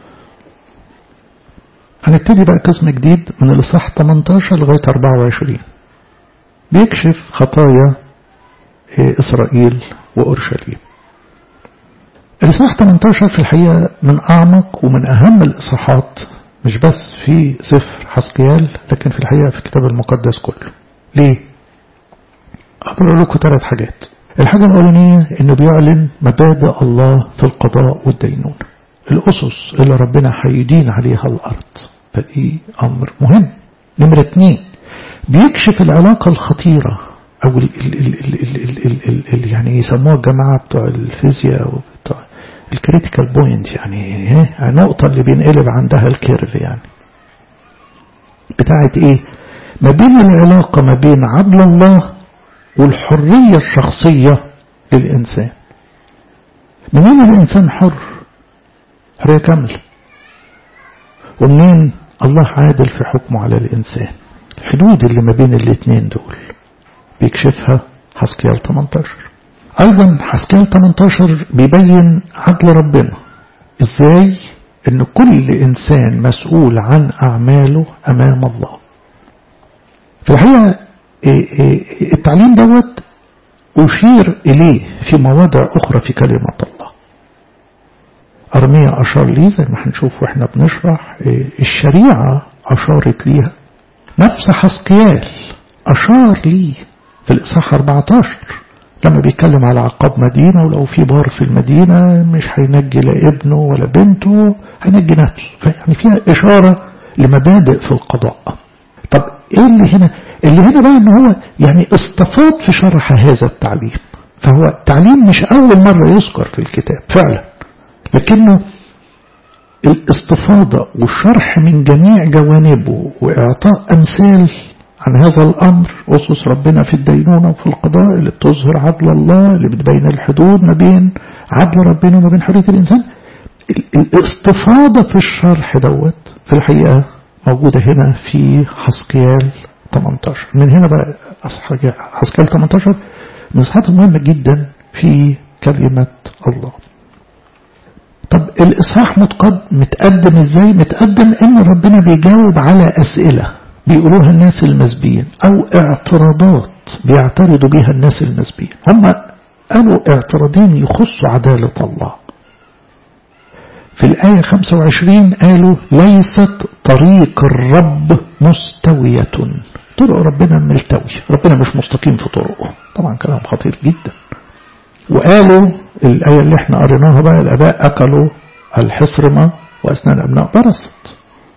هنبتدي بقى قسم جديد من الإصحاح 18 لغاية 24 بيكشف خطايا إسرائيل وأورشليم الإصحاح 18 في الحقيقة من أعمق ومن أهم الإصحاحات مش بس في سفر حسقيال لكن في الحقيقة في الكتاب المقدس كله ليه؟ أقول لكم ثلاث حاجات الحاجة الأولانية إنه بيعلن مبادئ الله في القضاء والدينونة الأسس اللي ربنا هيدين عليها الأرض فدي أمر مهم نمرة اتنين بيكشف العلاقة الخطيرة أو ال ال ال ال ال ال ال ال يعني يسموها الجماعة بتوع الفيزياء وبتوع الكريتيكال بوينت يعني النقطة اللي بينقلب عندها الكيرف يعني بتاعت ايه ما بين العلاقة ما بين عدل الله والحرية الشخصية للإنسان منين الإنسان حر حرية كاملة ومنين الله عادل في حكمه على الإنسان الحدود اللي ما بين الاثنين دول بيكشفها حسكيال 18 أيضا حسكيال 18 بيبين عدل ربنا إزاي إن كل إنسان مسؤول عن أعماله أمام الله في الحقيقة التعليم دوت أشير إليه في مواضع أخرى في كلمة الله أرمية أشار ليه زي ما هنشوف وإحنا بنشرح الشريعة أشارت ليها نفس حسقيال أشار ليه في الإصحاح 14 لما بيتكلم على عقاب مدينة ولو في بار في المدينة مش هينجي لا ابنه ولا بنته هينجي نفسه فيعني فيها إشارة لمبادئ في القضاء طب إيه اللي هنا اللي هنا بقى إن هو يعني استفاض في شرح هذا التعليم فهو تعليم مش أول مرة يذكر في الكتاب فعلا لكنه الاستفاضة والشرح من جميع جوانبه وإعطاء أمثال عن هذا الأمر أسس ربنا في الدينونة وفي القضاء اللي بتظهر عدل الله اللي بتبين الحدود ما بين عدل ربنا وما بين حرية الإنسان الاستفاضة في الشرح دوت في الحقيقة موجودة هنا في حسكيال 18 من هنا بقى حسكيال 18 من الصفحات المهمة جدا في كلمة الله طب الإصحاح متقدم ازاي متقدم ان ربنا بيجاوب على أسئلة بيقولوها الناس المسبيين أو اعتراضات بيعترضوا بها الناس المسبيين هم قالوا اعتراضين يخصوا عدالة الله في الآية 25 قالوا ليست طريق الرب مستوية طرق ربنا ملتوي ربنا مش مستقيم في طرقه طبعا كلام خطير جدا وقالوا الآية اللي احنا قريناها بقى الآباء أكلوا الحصرمة وأسنان الأبناء برصت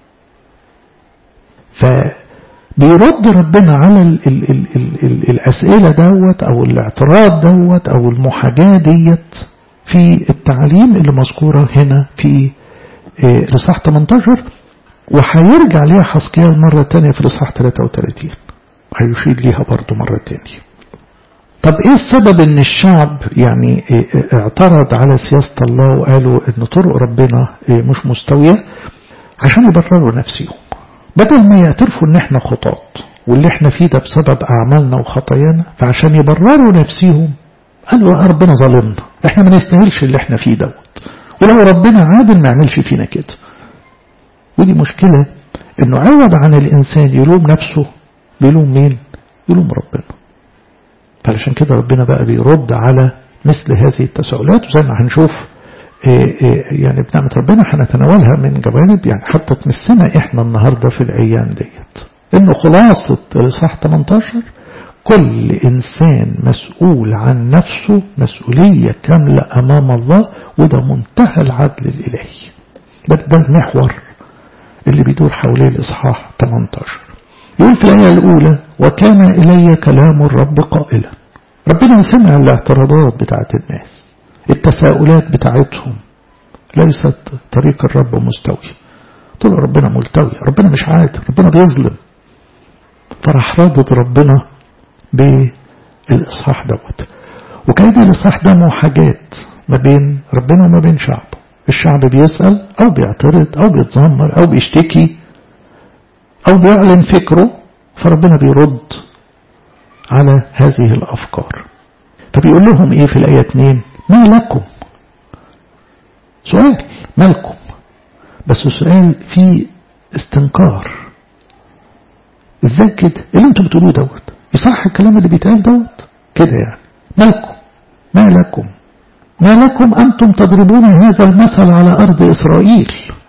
فبيرد ربنا على ال ال ال ال ال الأسئلة دوت أو الاعتراض دوت أو المحاجاة ديت في التعليم اللي مذكورة هنا في الإصحاح 18 وهيرجع ليها حسكيال مرة تانية في الإصحاح 33 هيشير ليها برضو مرة تانية طب ايه السبب ان الشعب يعني اعترض على سياسة الله وقالوا ان طرق ربنا مش مستوية عشان يبرروا نفسهم بدل ما يعترفوا ان احنا خطاط واللي احنا فيه ده بسبب اعمالنا وخطايانا فعشان يبرروا نفسهم قالوا يا ربنا ظلمنا احنا ما نستاهلش اللي احنا فيه دوت ولو ربنا عادل ما يعملش فينا كده ودي مشكلة انه عوض عن الانسان يلوم نفسه بيلوم مين يلوم ربنا فعلشان كده ربنا بقى بيرد على مثل هذه التساؤلات وزي ما هنشوف يعني بنعمة ربنا هنتناولها من جوانب يعني حتى تمسنا احنا النهاردة في الايام ديت انه خلاصة الاصحاح 18 كل انسان مسؤول عن نفسه مسؤولية كاملة امام الله وده منتهى العدل الالهي ده, ده المحور اللي بيدور حواليه الاصحاح 18 يقول في الآية الأولى وكان إلي كلام الرب قائلا ربنا سمع الاعتراضات بتاعت الناس التساؤلات بتاعتهم ليست طريق الرب مستوي طول ربنا ملتوي ربنا مش عادل ربنا بيظلم فراح رادد ربنا بالإصحاح دوت وكان الإصحاح ده محاجات ما بين ربنا وما بين شعبه الشعب بيسأل أو بيعترض أو بيتذمر أو بيشتكي أو بيعلن فكره فربنا بيرد على هذه الأفكار فبيقول لهم إيه في الآية 2 ما لكم سؤال ما لكم بس السؤال فيه استنكار ازاي كده ايه اللي انتوا بتقولوه دوت يصح الكلام اللي بيتقال دوت كده يعني ما لكم ما لكم ما لكم أنتم تضربون هذا المثل على أرض إسرائيل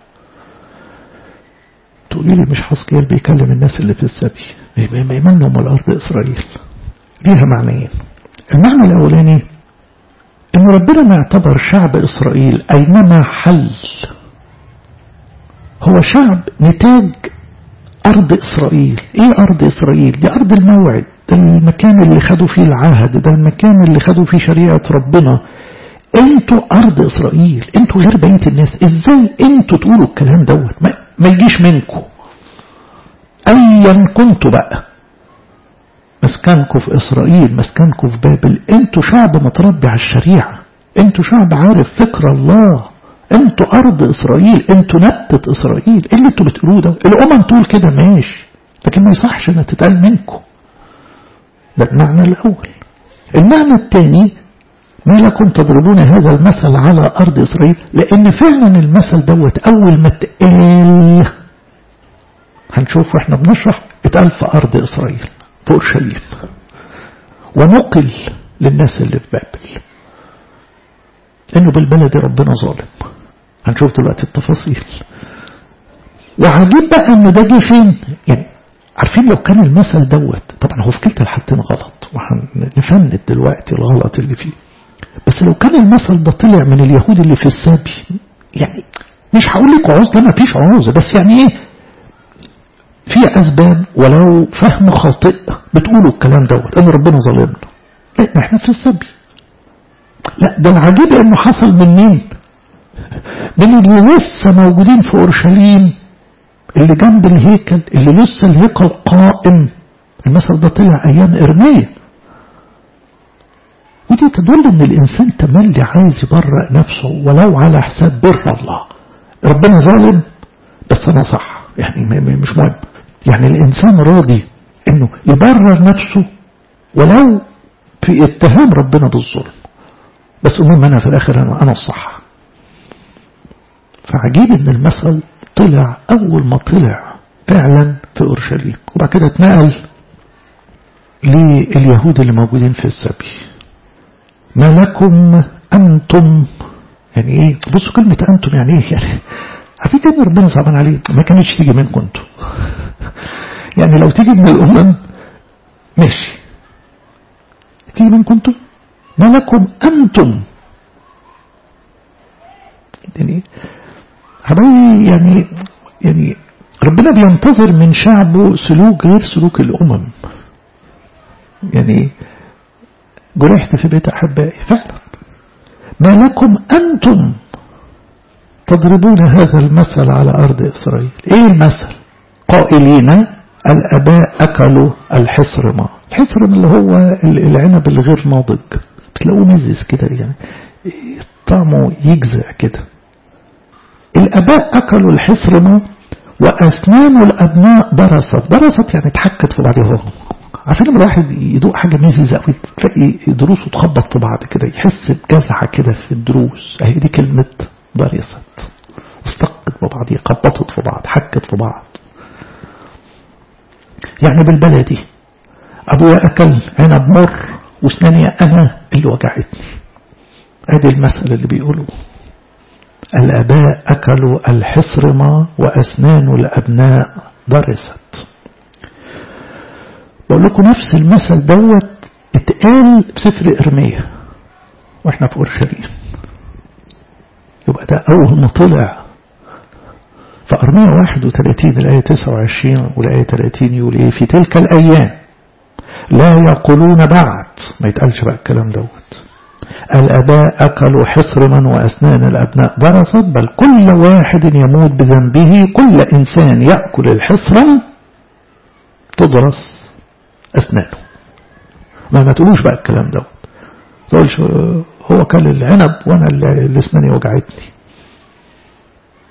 تقولي لي مش حسكيل بيكلم الناس اللي في السبي ما يمنهم الأرض إسرائيل ليها معنيين المعنى الأولاني إن ربنا ما اعتبر شعب إسرائيل أينما حل هو شعب نتاج أرض إسرائيل إيه أرض إسرائيل دي أرض الموعد ده المكان اللي خدوا فيه العهد ده المكان اللي خدوا فيه شريعة ربنا انتوا أرض إسرائيل انتوا غير بقية الناس ازاي انتوا تقولوا الكلام دوت ما, ما يجيش منكم أيا كنتوا بقى مسكنكم في إسرائيل مسكنكم في بابل انتوا شعب متربي على الشريعة انتوا شعب عارف فكر الله انتوا أرض إسرائيل انتوا نبتة إسرائيل ايه اللي انتوا بتقولوه ده الأمم تقول كده ماشي لكن ما يصحش انها تتقال منكم ده المعنى الأول المعنى الثاني ما لكم تضربون هذا المثل على أرض إسرائيل لأن فعلا المثل دوت أول ما اتقال هنشوف واحنا بنشرح اتقال في أرض إسرائيل في أورشليم ونقل للناس اللي في بابل إنه بالبلد ربنا ظالم هنشوف دلوقتي التفاصيل وعجيب بقى إنه ده جه فين يعني عارفين لو كان المثل دوت طبعا هو في كلتا الحالتين غلط وهنفند دلوقتي الغلط اللي فيه بس لو كان المثل ده طلع من اليهود اللي في السبي يعني مش هقول لك عذر ما فيش عذر بس يعني ايه في اسباب ولو فهم خاطئ بتقولوا الكلام دوت ان ربنا ظالمنا لا احنا في السبي لا ده العجيب انه حصل من مين من اللي لسه موجودين في اورشليم اللي جنب الهيكل اللي لسه الهيكل قائم المثل ده طلع ايام ارميه ودي تدل ان الانسان تملي عايز يبرأ نفسه ولو على حساب بر الله ربنا ظالم بس انا صح يعني مش مهم يعني الانسان راضي انه يبرر نفسه ولو في اتهام ربنا بالظلم بس المهم انا في الاخر انا, أنا الصح فعجيب ان المثل طلع اول ما طلع فعلا في اورشليم وبعد كده اتنقل لليهود اللي موجودين في السبي ما لكم أنتم يعني إيه بصوا كلمة أنتم يعني إيه يعني عارفين كلمة ربنا صعبان عليه ما كانتش تيجي منكم أنتم يعني لو تيجي من الأمم ماشي تيجي منكم أنتم ما لكم أنتم يعني حبايبي يعني يعني ربنا بينتظر من شعبه سلوك غير سلوك الأمم يعني جرحت في بيت أحبائي فعلا ما لكم أنتم تضربون هذا المثل على أرض إسرائيل إيه المثل قائلين الأباء أكلوا الحصرمة الحصرم اللي هو العنب الغير ناضج تلاقوه مزز كده يعني طعمه يجزع كده الأباء أكلوا الحصرمة وأسنان الأبناء درست درست يعني اتحكت في بعضها عارفين لما الواحد يدوق حاجة ميزة قوي تلاقي دروسه تخبط في بعض كده يحس بجزعة كده في الدروس اهي دي كلمة ضرست استقت في بعض خبطت في بعض حكت في بعض يعني بالبلدي أبويا أكل عنب مر واسناني أنا اللي وجعتني ادي المثل اللي بيقولوه الآباء أكلوا الحصرمة وأسنان الأبناء ضرست بقول لكم نفس المثل دوت اتقال بسفر إرمية واحنا في أورشليم يبقى ده أول ما طلع في أرمية 31 الآية 29 والآية 30 يقول إيه في تلك الأيام لا يقولون بعد ما يتقالش بقى الكلام دوت الأباء أكلوا حصرما وأسنان الأبناء درست بل كل واحد يموت بذنبه كل إنسان يأكل الحصرم تدرس أسنانه ما ما تقولوش بقى الكلام دوت تقولش هو كل العنب وأنا اللي أسناني وجعتني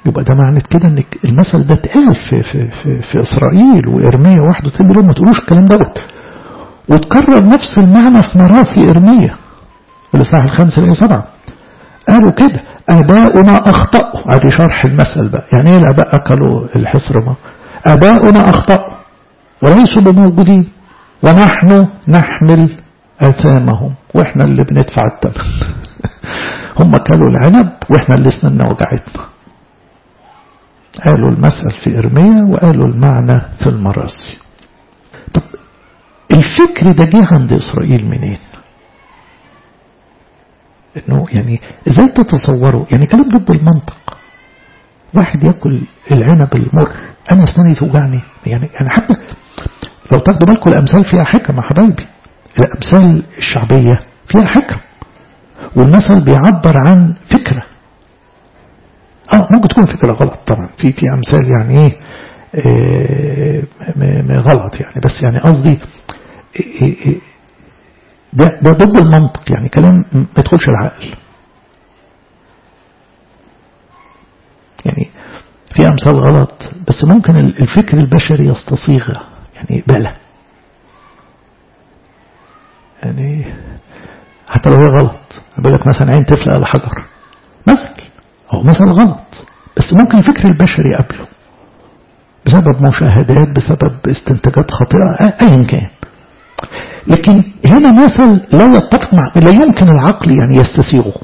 يبقى ده معنى كده ان المثل ده اتقال في, في, في, في اسرائيل وارميا واحد وتقول لهم ما تقولوش الكلام دوت وتكرر نفس المعنى في مراثي ارميا الاصحاح الخامس الايه سبعه قالوا كده اباؤنا اخطاوا ادي شرح المثل بقى يعني ايه الاباء اكلوا الحصرمه اباؤنا اخطاوا وليسوا بموجودين ونحن نحمل اثامهم واحنا اللي بندفع الثمن هم كلوا العنب واحنا اللي اسننا وجعتنا قالوا المثل في إرميا وقالوا المعنى في المراسي طب الفكر ده جه عند إسرائيل منين انه يعني ازاي تتصوروا يعني كلام ضد المنطق واحد ياكل العنب المر انا اسناني توجعني يعني يعني حتى لو تاخدوا بالكم الامثال فيها حكم يا حبايبي الامثال الشعبيه فيها حكم والمثل بيعبر عن فكره اه ممكن تكون فكرة غلط طبعا في في امثال يعني ايه, إيه غلط يعني بس يعني قصدي إيه إيه ده, ده ضد المنطق يعني كلام ما يدخلش العقل يعني في امثال غلط بس ممكن الفكر البشري يستصيغها يعني بلا يعني حتى لو هي غلط بقول لك مثلا عين تفلق على حجر مثل هو مثل غلط بس ممكن الفكر البشري قبله بسبب مشاهدات بسبب استنتاجات خاطئة أيا كان لكن هنا مثل لا يتفق مع لا يمكن العقل يعني يستسيغه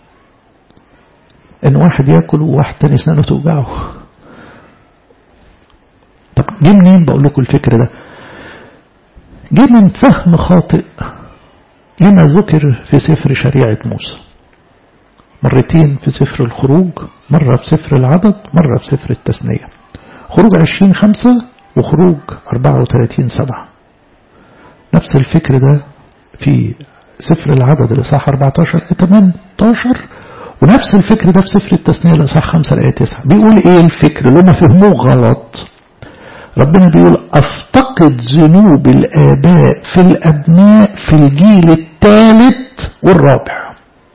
ان واحد ياكل وواحد تاني اسنانه توجعه طب جه منين بقول لكم الفكر ده جه من فهم خاطئ لما ذكر في سفر شريعة موسى مرتين في سفر الخروج مرة في سفر العدد مرة في سفر التثنية خروج عشرين خمسة وخروج أربعة وثلاثين سبعة نفس الفكر ده في سفر العدد الإصحاح 14 آية 18 ونفس الفكر ده في سفر التثنية الإصحاح 5 آية 9 بيقول إيه الفكر اللي هم فهموه غلط ربنا بيقول أفتقد ذنوب الآباء في الأبناء في الجيل الثالث والرابع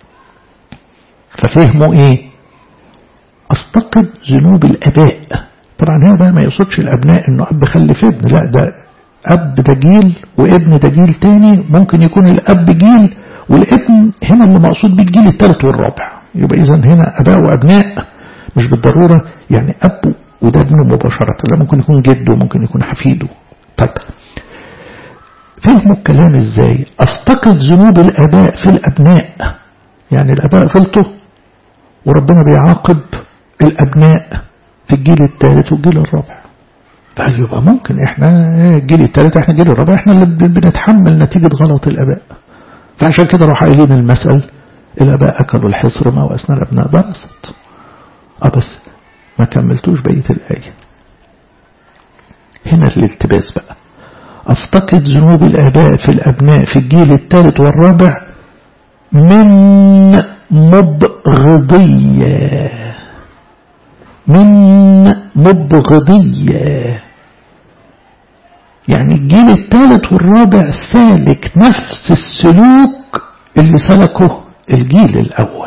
ففهموا ايه افتقد ذنوب الاباء طبعا هنا بقى ما يقصدش الابناء انه اب خلف ابن لا ده اب ده جيل وابن ده جيل تاني ممكن يكون الاب جيل والابن هنا اللي مقصود بيه الجيل الثالث والرابع يبقى اذا هنا اباء وابناء مش بالضروره يعني اب وده ابنه مباشره لا ممكن يكون جده ممكن يكون حفيده طيب فهموا الكلام ازاي افتقد ذنوب الاباء في الابناء يعني الاباء غلطوا وربنا بيعاقب الأبناء في الجيل الثالث والجيل الرابع فقال يبقى ممكن احنا الجيل الثالث احنا الجيل الرابع احنا اللي بنتحمل نتيجة غلط الأباء فعشان كده راح قايلين المثل الأباء أكلوا الحصرمة وأسنان الأبناء برست اه بس ما كملتوش بقية الآية هنا الالتباس بقى أفتقد ذنوب الآباء في الأبناء في الجيل الثالث والرابع من مبغضية من مبغضية يعني الجيل الثالث والرابع سالك نفس السلوك اللي سلكه الجيل الأول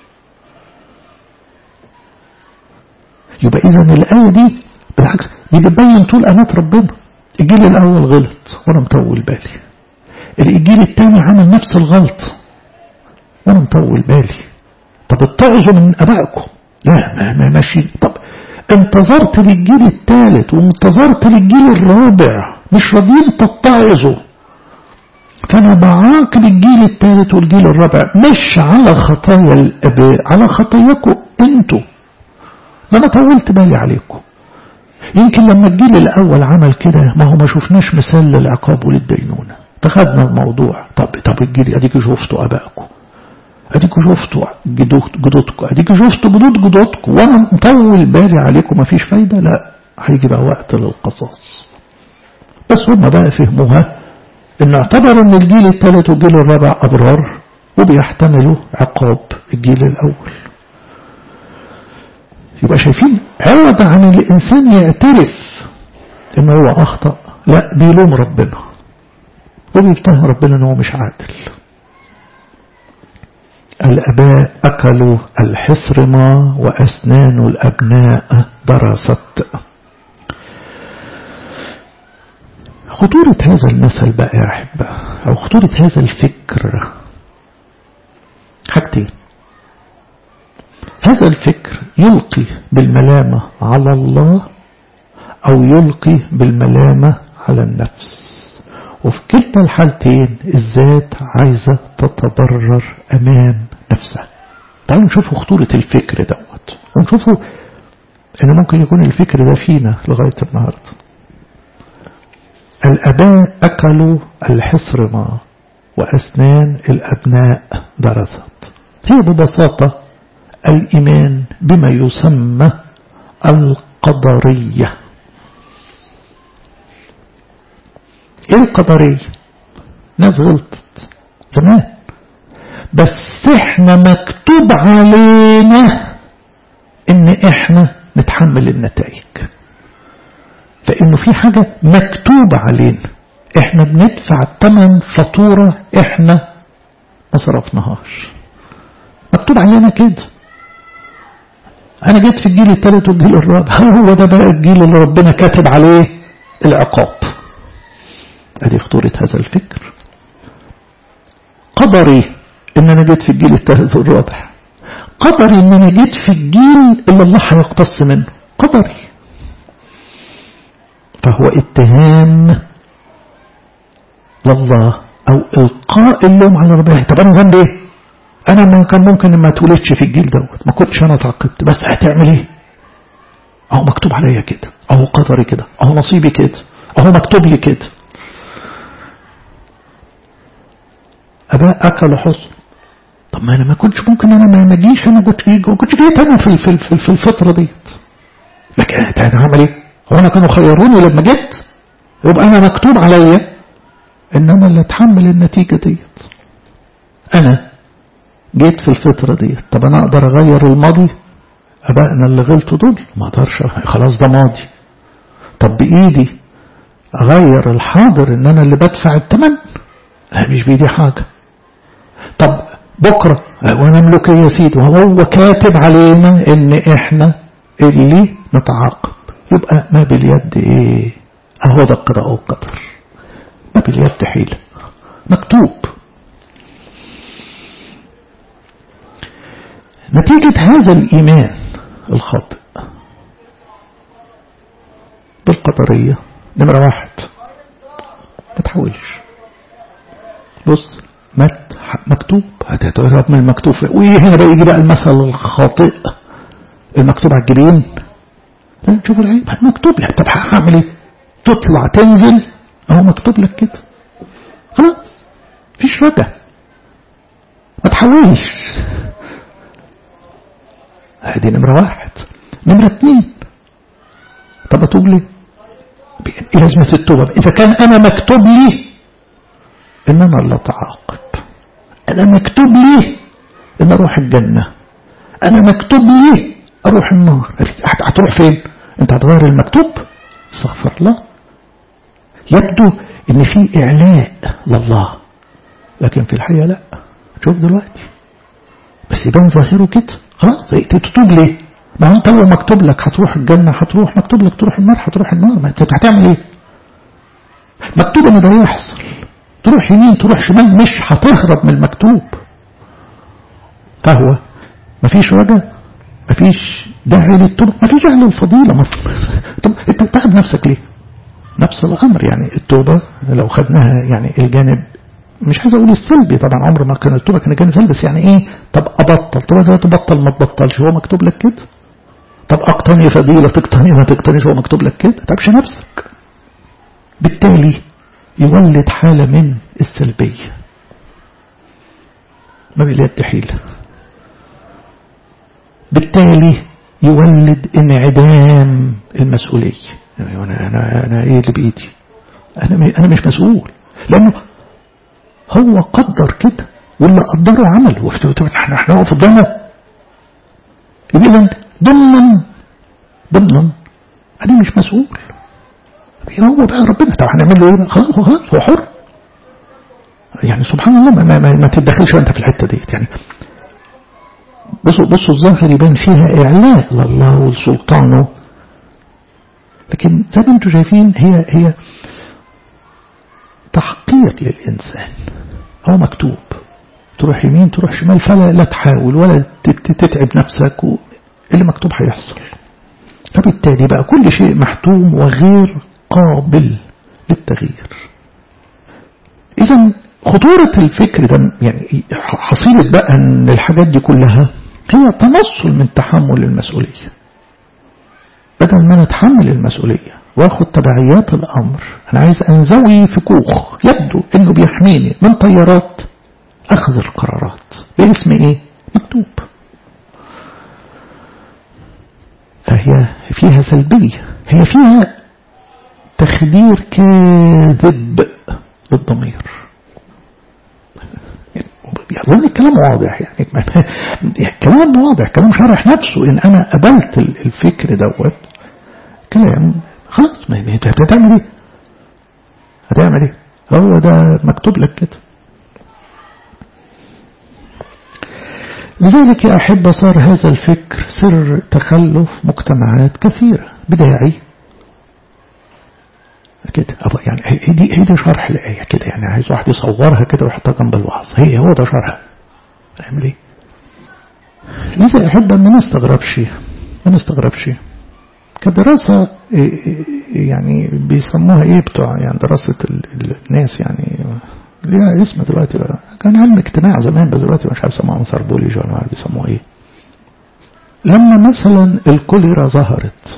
يبقى إذا الآية دي بالعكس دي بتبين طول أمات ربنا الجيل الأول غلط وأنا مطول بالي الجيل الثاني عمل نفس الغلط وانا مطول بالي طب اتعظوا من ابائكم لا ما, ما ماشي طب انتظرت للجيل الثالث وانتظرت للجيل الرابع مش راضيين تتعظوا فانا بعاقب الجيل الثالث والجيل الرابع مش على خطايا الاباء على خطاياكم انتوا ما انا طولت بالي عليكم يمكن لما الجيل الاول عمل كده ما هو ما شفناش مثال للعقاب وللدينونه فخدنا الموضوع طب طب الجيل اديكوا شفتوا ابائكم اديكوا شفتوا جدودكم اديكوا شفتوا جدود جدودكم وانا مطول بالي عليكم مفيش فايدة لا هيجي بقى وقت للقصاص بس هم بقى فهموها ان اعتبروا ان الجيل الثالث والجيل الرابع ابرار وبيحتملوا عقاب الجيل الاول يبقى شايفين عوض عن الانسان يعترف ان هو اخطأ لا بيلوم ربنا وبيتهم ربنا ان هو مش عادل الأباء أكلوا الحصرمة وأسنان الأبناء درست خطورة هذا المثل بقى يا أحبة أو خطورة هذا الفكر حاجتين هذا الفكر يلقي بالملامة على الله أو يلقي بالملامة على النفس وفي كلتا الحالتين الذات عايزة تتبرر أمام نفسها تعالوا نشوفوا خطورة الفكر دوت ونشوفوا ان ممكن يكون الفكر ده فينا لغاية النهاردة الأباء أكلوا الحصرمة وأسنان الأبناء درثت هي ببساطة الإيمان بما يسمى القدرية ايه القدرية ناس غلطت زمان بس احنا مكتوب علينا ان احنا نتحمل النتائج فانه في حاجة مكتوب علينا احنا بندفع الثمن فاتورة احنا ما صرفناهاش مكتوب علينا كده انا جيت في الجيل الثالث والجيل الرابع هو ده بقى الجيل اللي ربنا كاتب عليه العقاب ادي خطورة هذا الفكر قدري ان انا جيت في الجيل الثالث والرابع قدري ان انا جيت في الجيل اللي الله هيقتص منه قدري فهو اتهام لله او القاء اللوم على ربنا طب انا ذنبي ايه انا ما كان ممكن ما اتولدش في الجيل دوت ما كنتش انا اتعاقبت بس هتعمل ايه اهو مكتوب عليا كده اهو قدري كده اهو نصيبي كده اهو مكتوب لي كده اباء اكلوا حصن طب ما انا ما كنتش ممكن انا ما اجيش انا كنت كنت جيت انا في في في, في الفتره ديت لكن انا هعمل ايه هو انا كانوا خيروني لما جيت يبقى انا مكتوب عليا ان انا اللي اتحمل النتيجه ديت انا جيت في الفتره ديت طب انا اقدر اغير الماضي ابائنا اللي غلطوا دول ما اقدرش خلاص ده ماضي طب بايدي اغير الحاضر ان انا اللي بدفع الثمن لا مش بيدي حاجه طب بكرة ونملك يا سيدي وهو كاتب علينا ان احنا اللي نتعاقب يبقى ما باليد ايه اهو ده القراءة والقدر ما باليد حيلة مكتوب نتيجة هذا الإيمان الخاطئ بالقدرية نمرة واحد ما تحاولش بص مكتوب هتتهرب من المكتوب وايه هنا بقى يجي بقى المثل الخاطئ المكتوب على الجبين شوف العيب مكتوب لك طب هعمل ايه تطلع تنزل اهو مكتوب لك كده خلاص مفيش رجع ما تحاولش هذه نمرة واحد نمرة اتنين طب اتوب لي ايه لازمة التوبة اذا كان انا مكتوب لي ان انا اللي اتعاقب انا مكتوب لي ان اروح الجنة انا مكتوب لي اروح النار هتروح فين انت هتغير المكتوب استغفر الله يبدو ان في اعلاء لله لكن في الحقيقة لا شوف دلوقتي بس يبان ظاهره كده خلاص تتوب ليه ما انت لو مكتوب لك هتروح الجنة هتروح مكتوب لك تروح النار هتروح النار ما انت هتعمل ايه مكتوب ان ده يحصل تروح يمين تروح شمال مش هتهرب من المكتوب فهو مفيش رجا مفيش داعي للتوبة مفيش داعي للفضيلة ما طب انت بتعب نفسك ليه نفس الامر يعني التوبة لو خدناها يعني الجانب مش عايز اقول السلبي طبعا عمر ما كان التوبة كان جانب سلبي بس يعني ايه طب ابطل طب ازاي تبطل ما تبطلش هو مكتوب لك كده طب اقتني فضيلة تقتني ما تقتنيش هو مكتوب لك كده تعبش نفسك بالتالي يولد حالة من السلبية ما باليد حيلة بالتالي يولد انعدام المسؤولية أنا, أنا, أنا إيه اللي بإيدي أنا, أنا مش مسؤول لأنه هو قدر كده واللي قدره عمل احنا احنا نقف قدامه إذا ضمنا ضمنا أنا مش مسؤول هو بقى ربنا طب هنعمل له ايه خلاص خلاص هو حر يعني سبحان الله ما, ما, ما تتدخلش انت في الحته ديت يعني بصوا بصوا الظاهر يبان فيها إعلاء لله ولسلطانه لكن زي ما انتم شايفين هي هي تحقير للإنسان هو مكتوب تروح يمين تروح شمال فلا لا تحاول ولا تتعب نفسك اللي مكتوب هيحصل فبالتالي بقى كل شيء محتوم وغير قابل للتغيير إذا خطورة الفكر ده يعني حصيلة بقى أن الحاجات دي كلها هي تنصل من تحمل المسؤولية بدل ما نتحمل المسؤولية واخد تبعيات الأمر أنا عايز أنزوي في كوخ يبدو أنه بيحميني من طيارات أخذ القرارات باسم إيه؟ مكتوب فهي فيها سلبية هي فيها تخدير كاذب للضمير يظن الكلام واضح يعني كلام واضح كلام شرح نفسه ان انا قبلت الفكر دوت كلام خلاص ما انت هتعمل ايه هتعمل ايه هو ده مكتوب لك كده لذلك يا أحبة صار هذا الفكر سر تخلف مجتمعات كثيرة بداعي كده يعني هي دي هي دي شرح الآية كده يعني عايز واحد يصورها كده ويحطها جنب الوعظ هي هو ده شرحها نعمل ايه؟ لذا أحب ما نستغربش ما نستغربش كدراسة يعني بيسموها ايه بتوع يعني دراسة الناس يعني ليها اسم دلوقتي بقى كان علم اجتماع زمان بس دلوقتي مش عارف يسموها انثروبولوجي ولا عارف بيسموها ايه لما مثلا الكوليرا ظهرت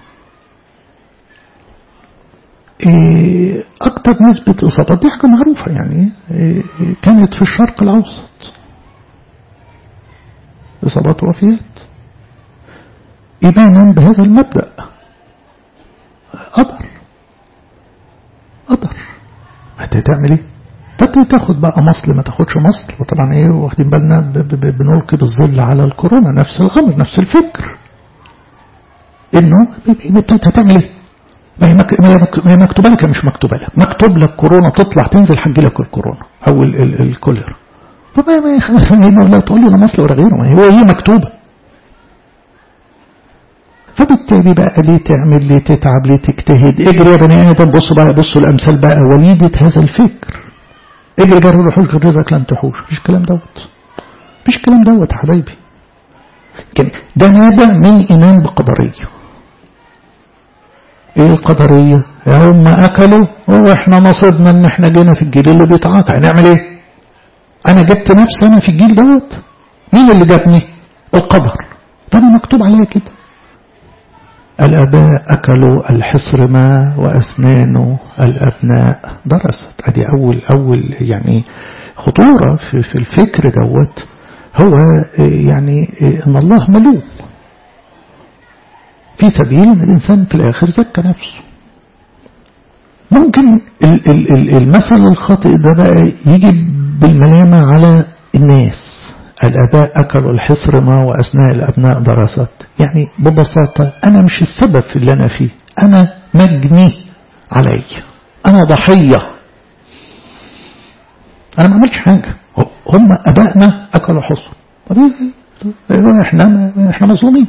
إيه أكتر نسبة إصابات دي حاجة معروفة يعني إيه كانت في الشرق الأوسط إصابات وفيات إيمانا بهذا المبدأ قدر قدر هتعمل ايه فتاخد بقى مصل ما تاخدش مصل وطبعا ايه واخدين بالنا بنلقي بالظل على الكورونا نفس الامر نفس الفكر انه هتعمل ايه ما هي مكتوبة لك مش مكتوبة لك مكتوب لك كورونا تطلع تنزل حج لك الكورونا او الكوليرا فما ما لا تقول لي انا مصل ولا غيره ما هي هي مكتوبة فبالتالي بقى ليه تعمل ليه تتعب ليه تجتهد اجري يا بني ادم بصوا بقى بصوا الامثال بقى وليدة هذا الفكر اجري جري روحوش غير رزقك لن تحوش مفيش الكلام دوت مفيش الكلام دوت يا حبايبي ده نابع من ايمان بقدريه ايه القدرية هم اكلوا واحنا نصبنا ان احنا جينا في الجيل اللي بيتعاطى هنعمل ايه انا جبت نفسي انا في الجيل دوت مين اللي جابني القدر فانا مكتوب عليا كده الاباء اكلوا الحصر ما واسنان الابناء درست ادي اول اول يعني خطورة في, في الفكر دوت هو يعني ان الله ملوم في سبيل ان الانسان في الاخر زكى نفسه ممكن المثل الخاطئ ده بقى يجي بالملامة على الناس الآباء أكلوا الحصر ما وأثناء الأبناء دراسات يعني ببساطة أنا مش السبب في اللي أنا فيه أنا مجني علي أنا ضحية أنا ما عملتش حاجة هم أبائنا أكلوا حصر احنا احنا مظلومين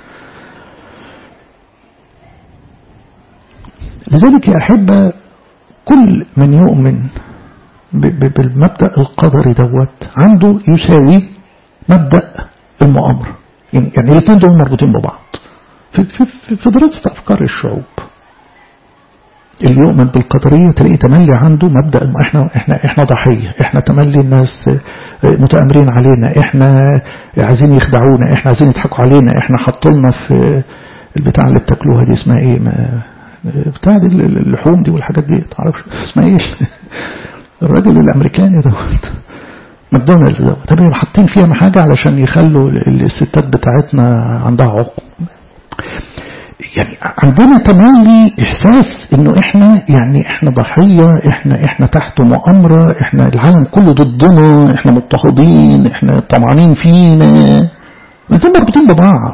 لذلك يا أحبة كل من يؤمن بالمبدأ القدري دوت عنده يساوي مبدأ المؤامرة يعني الاثنين دول مربوطين ببعض في, في, في دراسة أفكار الشعوب اللي يؤمن بالقدرية تلاقيه تملي عنده مبدأ احنا احنا احنا ضحية احنا تملي الناس متآمرين علينا احنا عايزين يخدعونا احنا عايزين يضحكوا علينا احنا حطوا لنا في البتاع اللي بتاكلوها دي اسمها ايه ما بتاع دي اللحوم دي والحاجات دي تعرفش اسمها ايه الراجل الامريكاني دوت ماكدونالدز دوت طب حاطين فيها حاجه علشان يخلوا الستات بتاعتنا عندها عقم يعني عندنا تملي احساس انه احنا يعني احنا ضحيه احنا احنا تحت مؤامره احنا العالم كله ضدنا احنا مضطهدين احنا طمعانين فينا الاثنين مربوطين ببعض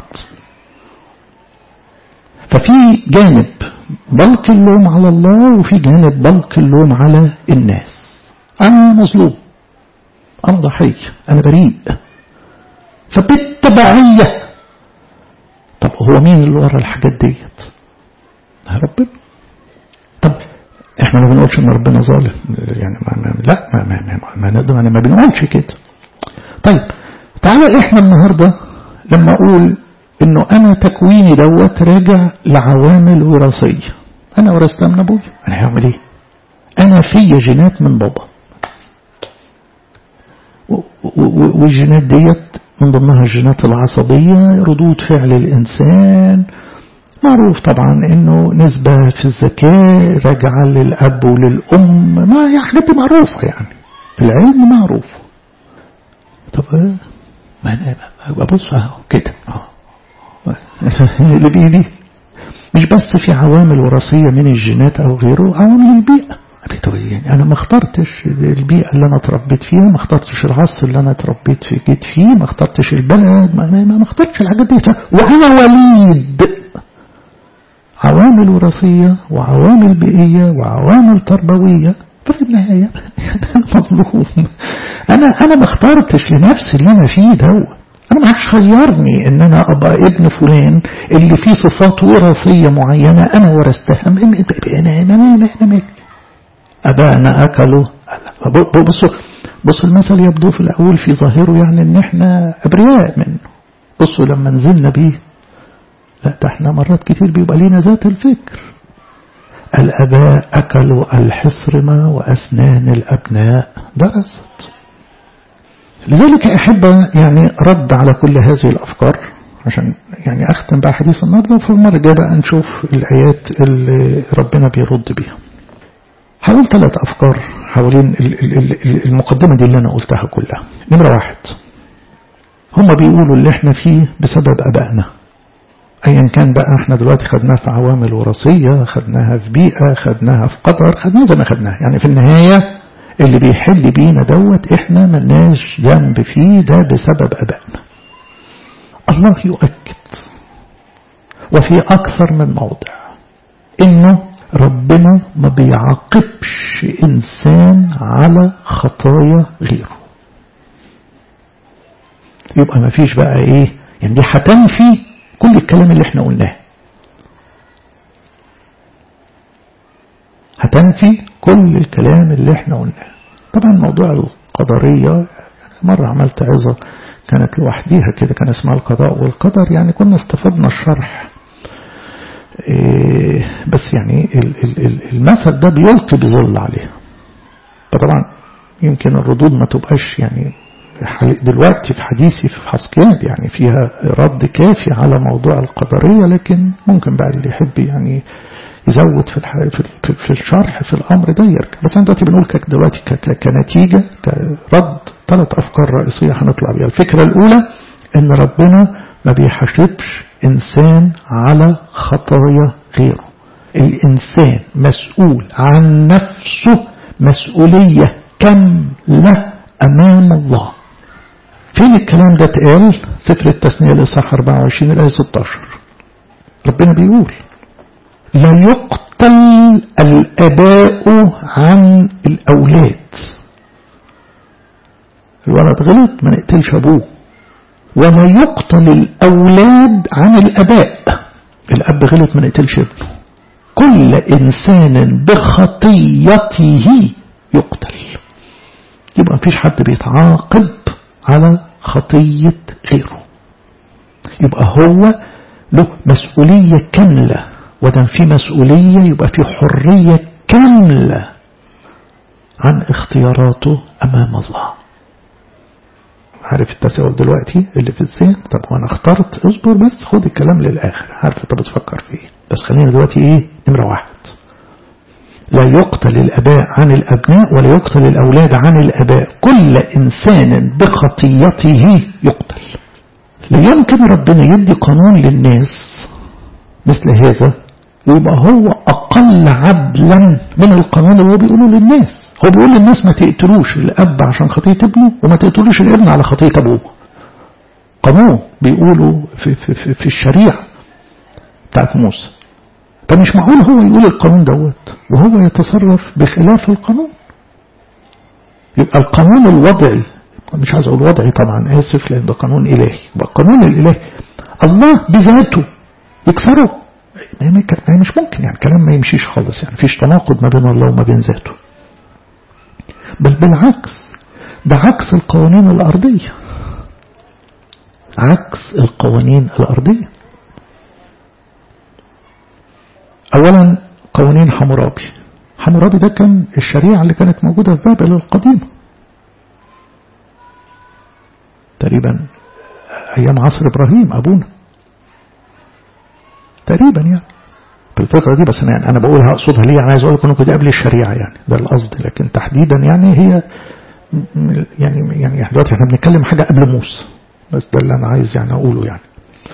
ففي جانب بلق اللوم على الله وفي جانب بلق اللوم على الناس أنا مظلوم أنا ضحية أنا بريء فبالتبعية طب هو مين اللي ورا الحاجات ديت ربنا طب احنا ما بنقولش ان ربنا ظالم يعني ما ما لا ما ما ما, ما, نقدر ما, ما بنقولش كده طيب تعالى احنا النهارده لما اقول انه انا تكويني دوت راجع لعوامل وراثيه انا ورثتها من ابويا انا هعمل ايه انا في جينات من بابا والجينات ديت من ضمنها الجينات العصبية ردود فعل الإنسان معروف طبعا انه نسبة في الذكاء راجعة للأب وللأم ما هي حاجات دي معروفة يعني في العلم معروف طب ما انا ببص اهو كده اللي بإيدي مش بس في عوامل وراثية من الجينات أو غيره عوامل البيئة يعني أنا ما اخترتش البيئة اللي أنا اتربيت فيها ما اخترتش العصر اللي أنا اتربيت في جيت فيه ما اخترتش البلد ما, ما, ما اخترتش الحاجات دي وأنا وليد عوامل وراثية وعوامل بيئية وعوامل تربوية ففي النهاية أنا مظلوم أنا أنا ما اخترتش لنفسي اللي أنا فيه دوت أنا ما عادش خيرني إن أنا أبقى ابن فلان اللي فيه صفات وراثية معينة أنا ورثتها أنا أنا أنا أنا أبانا أكلوا بصوا بصوا المثل يبدو في الأول في ظاهره يعني إن إحنا أبرياء منه بصوا لما نزلنا بيه لا ده إحنا مرات كتير بيبقى لينا ذات الفكر الأباء أكلوا الحصرمة وأسنان الأبناء درست لذلك أحب يعني رد على كل هذه الأفكار عشان يعني أختم بقى حديث النهارده وفي المرة الجاية بقى نشوف الآيات اللي ربنا بيرد بيها. هقول ثلاث أفكار حوالين المقدمة دي اللي أنا قلتها كلها. نمرة واحد هم بيقولوا اللي احنا فيه بسبب أبائنا. أيا كان بقى احنا دلوقتي خدناها في عوامل وراثية، خدناها في بيئة، خدناها في قدر، خدناها زي ما خدناها، يعني في النهاية اللي بيحل بينا دوت احنا ملناش ذنب فيه ده بسبب ابائنا الله يؤكد وفي اكثر من موضع انه ربنا ما بيعاقبش انسان على خطايا غيره يبقى ما فيش بقى ايه يعني دي هتنفي كل الكلام اللي احنا قلناه هتنفي كل الكلام اللي احنا قلناه طبعا موضوع القدرية يعني مرة عملت عظة كانت لوحديها كده كان اسمها القضاء والقدر يعني كنا استفدنا الشرح إيه بس يعني المثل ده بيلقي بظل عليها فطبعا يمكن الردود ما تبقاش يعني دلوقتي في حديثي في حسكيات يعني فيها رد كافي على موضوع القدرية لكن ممكن بقى اللي يحب يعني يزود في في في الشرح في الامر ده يرجع بس انا دلوقتي بنقول دلوقتي كنتيجه كرد ثلاث افكار رئيسيه هنطلع بيها الفكره الاولى ان ربنا ما بيحاسبش انسان على خطايا غيره الانسان مسؤول عن نفسه مسؤوليه كامله امام الله فين الكلام ده اتقال سفر التثنيه الاصحاح 24 الايه 16 ربنا بيقول لا يقتل الأباء عن الأولاد الولد غلط ما نقتلش أبوه ولا يقتل الأولاد عن الأباء الأب غلط ما نقتلش ابنه كل إنسان بخطيته يقتل يبقى مفيش حد بيتعاقب على خطية غيره يبقى هو له مسؤولية كاملة ودام في مسؤولية يبقى في حرية كاملة عن اختياراته أمام الله عارف التساؤل دلوقتي اللي في الذهن طب وانا اخترت اصبر بس خد الكلام للاخر عارف انت بتفكر فيه بس خلينا دلوقتي ايه نمرة واحد لا يقتل الاباء عن الابناء ولا يقتل الاولاد عن الاباء كل انسان بخطيته يقتل لا يمكن ربنا يدي قانون للناس مثل هذا ويبقى هو أقل عدلا من القانون اللي هو بيقوله للناس هو بيقول للناس ما تقتلوش الأب عشان خطية ابنه وما تقتلوش الابن على خطية أبوه قانون بيقولوا في, في, في, في الشريعة بتاعت موسى طب مش معقول هو يقول القانون دوت وهو يتصرف بخلاف القانون يبقى القانون الوضعي مش عايز أقول وضعي طبعا آسف لأن ده قانون إلهي يبقى القانون الإلهي الله بذاته يكسره ما مش ممكن يعني كلام ما يمشيش خالص يعني فيش تناقض ما بين الله وما بين ذاته بل بالعكس ده عكس القوانين الأرضية عكس القوانين الأرضية أولا قوانين حمورابي حمورابي ده كان الشريعة اللي كانت موجودة في بابل القديمة تقريبا أيام عصر إبراهيم أبونا تقريبا يعني في الفترة دي بس أنا, يعني أنا بقولها أقصدها ليه أنا عايز أقول لكم دي قبل الشريعة يعني ده القصد لكن تحديدا يعني هي يعني يعني دلوقتي احنا بنتكلم حاجة قبل موسى بس ده اللي أنا عايز يعني أقوله يعني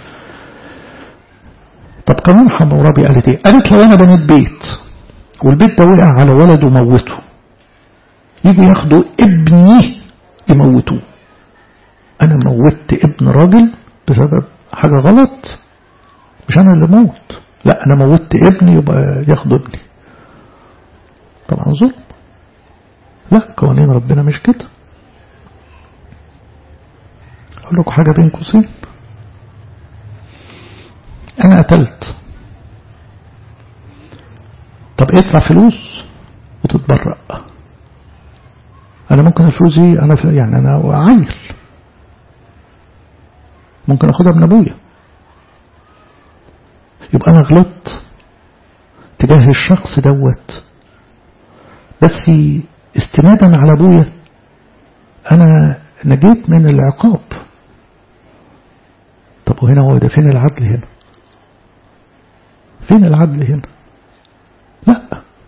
طب قانون حمورابي قالت ايه قالت لو انا بنيت بيت والبيت ده وقع على ولد وموته يجوا ياخدوا ابني يموتوه انا موتت ابن راجل بسبب حاجة غلط مش انا اللي موت لا انا موتت ابني يبقى ياخدوا ابني طبعا ظلم لا قوانين ربنا مش كده اقول لكم حاجة بين قوسين انا قتلت طب ادفع فلوس وتتبرأ انا ممكن الفلوس دي انا يعني انا عيل ممكن اخدها من ابويا يبقى انا غلطت تجاه الشخص دوت بس استنادا على ابويا انا نجيت من العقاب طب وهنا هو ده فين العدل هنا فين العدل هنا لا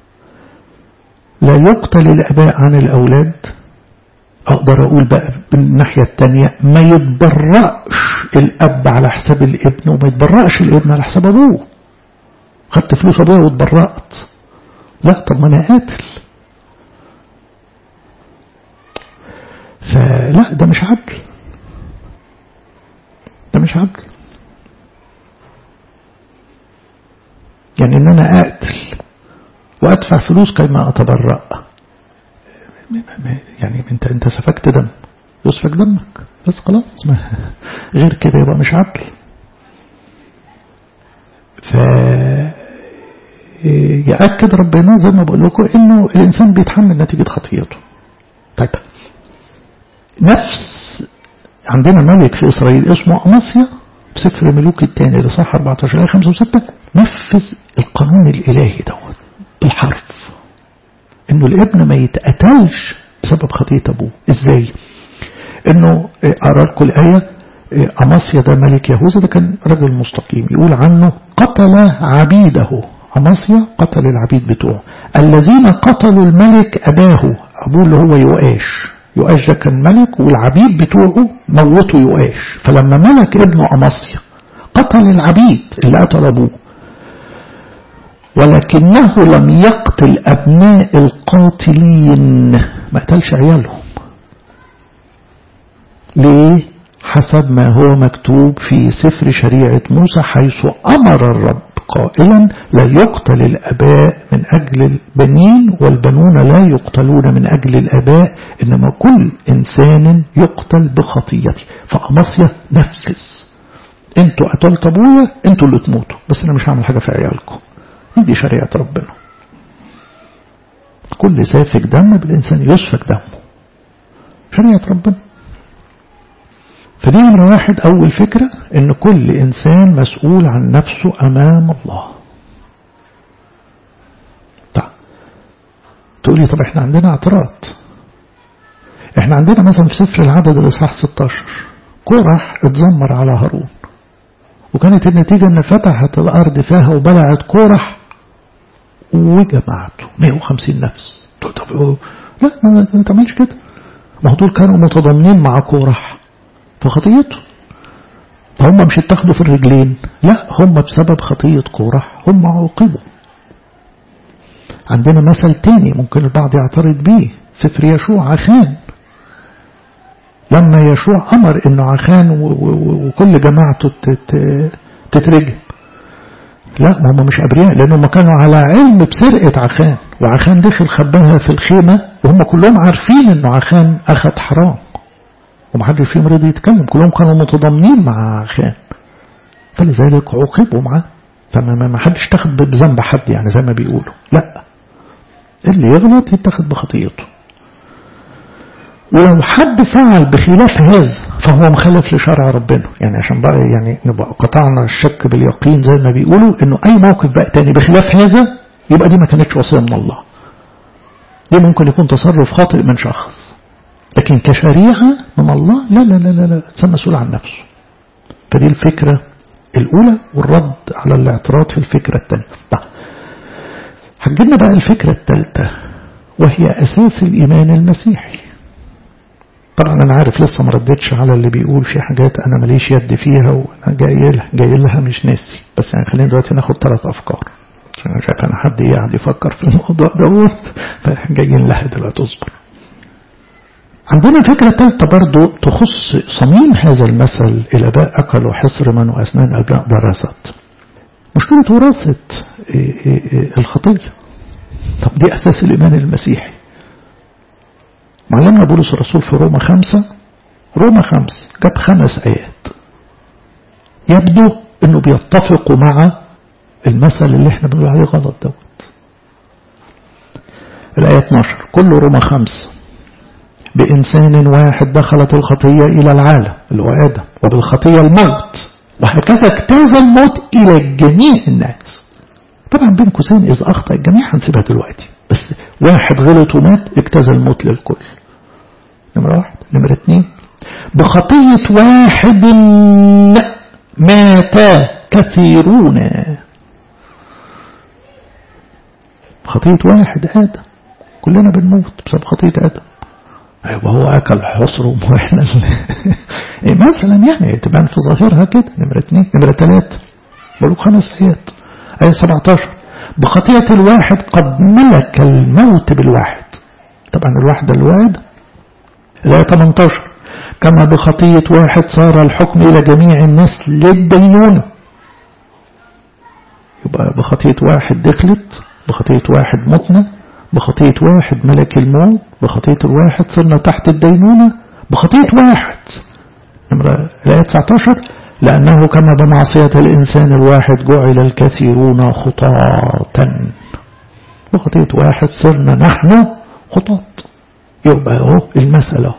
لا يقتل الاباء عن الاولاد اقدر اقول بقى بالناحية التانية ما يتبرأش الاب على حساب الابن وما يتبرأش الابن على حساب ابوه خدت فلوس ابويا واتبرأت لا طب ما انا قاتل فلا ده مش عدل ده مش عدل يعني ان انا اقتل وادفع فلوس كيما اتبرأ يعني انت انت سفكت دم يسفك دمك بس خلاص ما غير كده يبقى مش عدل ف يأكد ربنا زي ما بقول لكم انه الانسان بيتحمل نتيجة خطيئته طيب نفس عندنا ملك في اسرائيل اسمه اماسيا بسفر ملوك الثاني لصح 14 آية 5 و6 نفذ القانون الإلهي دوت بالحرف انه الابن ما يتقتلش بسبب خطية ابوه ازاي انه ارى لكم الآية أماسيا ده ملك يهوذا ده كان رجل مستقيم يقول عنه قتل عبيده أماسيا قتل العبيد بتوعه الذين قتلوا الملك أباه أبوه اللي هو يؤاش يؤاش ده كان ملك والعبيد بتوعه موتوا يؤاش فلما ملك ابنه أماسيا قتل العبيد اللي قتل أبوه ولكنه لم يقتل أبناء القاتلين ما قتلش عيالهم ليه حسب ما هو مكتوب في سفر شريعة موسى حيث أمر الرب قائلا لا يقتل الأباء من أجل البنين والبنون لا يقتلون من أجل الأباء إنما كل إنسان يقتل بخطيته فأمصية نفذ انتوا قتلت أبويا انتوا اللي تموتوا بس أنا مش هعمل حاجة في عيالكم دي شريعة ربنا كل سافك دم بالإنسان يسفك دمه شريعة ربنا فدي نمرة واحد أول فكرة إن كل إنسان مسؤول عن نفسه أمام الله طيب تقولي طب إحنا عندنا اعتراض إحنا عندنا مثلا في سفر العدد الإصحاح 16 كورح اتذمر على هارون وكانت النتيجة إن فتحت الأرض فيها وبلعت كورح وجمعته 150 نفس طب لا ما تعملش كده ما هو دول كانوا متضامنين مع كورح في خطيته فهم مش اتخذوا في الرجلين لا هم بسبب خطية كورح هم عوقبوا عندنا مثل تاني ممكن البعض يعترض بيه سفر يشوع عخان لما يشوع أمر انه عخان وكل جماعته تترجم لا ما هم مش أبرياء لأنهم كانوا على علم بسرقة عخان وعخان دخل خباها في الخيمة وهم كلهم عارفين انه عخان أخذ حرام ومحدش فيهم رضي يتكلم كلهم كانوا متضامنين مع خان فلذلك عوقبوا معاه فما ما حدش تاخد بذنب حد يعني زي ما بيقولوا لا اللي يغلط يتاخد بخطيته ولو حد فعل بخلاف هذا فهو مخالف لشرع ربنا يعني عشان بقى يعني نبقى قطعنا الشك باليقين زي ما بيقولوا انه اي موقف بقى تاني بخلاف هذا يبقى دي ما كانتش وصية من الله دي ممكن يكون تصرف خاطئ من شخص لكن كشريعة من الله لا لا لا لا, لا. مسؤول عن نفسه فدي الفكرة الأولى والرد على الاعتراض في الفكرة الثانية طيب هتجينا بقى الفكرة الثالثة وهي أساس الإيمان المسيحي طبعا أنا عارف لسه ما ردتش على اللي بيقول في حاجات أنا ماليش يد فيها وأنا جاي لها جاي لها مش ناسي بس يعني خلينا دلوقتي ناخد ثلاث أفكار عشان أنا شايف أنا حد قاعد يفكر في الموضوع دوت فجايين لها دلوقتي اصبر عندنا فكرة ثالثة برضو تخص صميم هذا المثل الآباء أكلوا حصر من وأسنان أبناء درست مشكلة وراثة الخطية طب دي أساس الإيمان المسيحي معلمنا بولس الرسول في روما خمسة روما خمسة جاب خمس آيات يبدو أنه بيتفقوا مع المثل اللي احنا بنقول عليه غلط دوت الآية 12 كل روما خمسة بإنسان واحد دخلت الخطية إلى العالم اللي هو آدم وبالخطية الموت وهكذا اجتاز الموت إلى جميع الناس طبعا بين قوسين إذا أخطأ الجميع هنسيبها دلوقتي بس واحد غلط ومات اجتاز الموت للكل نمرة واحد نمرة اتنين بخطية واحد مات كثيرون بخطية واحد آدم كلنا بنموت بسبب خطية آدم أيوة هو أكل حصره وإحنا إيه مثلا يعني تبان في ظاهرها كده نمرة اثنين نمرة ثلاثة بقولوا خمس آيات آية 17 بخطية الواحد قد ملك الموت بالواحد طبعا الواحد الواد الآية 18 كما بخطية واحد صار الحكم إلى جميع الناس للدينونة يبقى بخطية واحد دخلت بخطية واحد متنا بخطية واحد ملك الموت بخطية الواحد صرنا تحت الدينونة بخطية واحد نمرة الآية 19 لأنه كما بمعصية الإنسان الواحد جعل الكثيرون خطاة بخطية واحد صرنا نحن خطاة يبقى اهو المسألة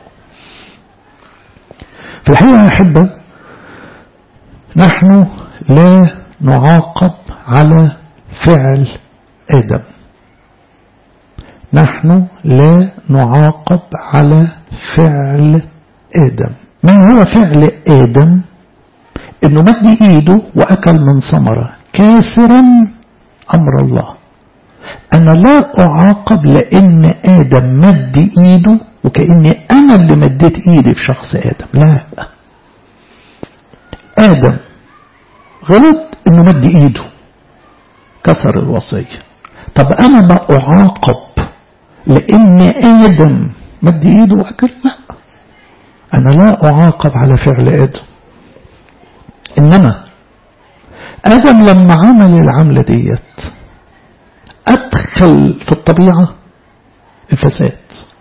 في الحقيقة يا أحبة نحن لا نعاقب على فعل آدم نحن لا نعاقب على فعل آدم ما هو فعل آدم انه مد ايده واكل من ثمرة كاسرا امر الله انا لا اعاقب لان ادم مد ايده وكاني انا اللي مديت ايدي في شخص ادم لا ادم غلط انه مد ايده كسر الوصية طب انا ما اعاقب لان ادم مد ايده واكل لا انا لا اعاقب على فعل ادم إنما آدم لما عمل العملة ديت أدخل في الطبيعة الفساد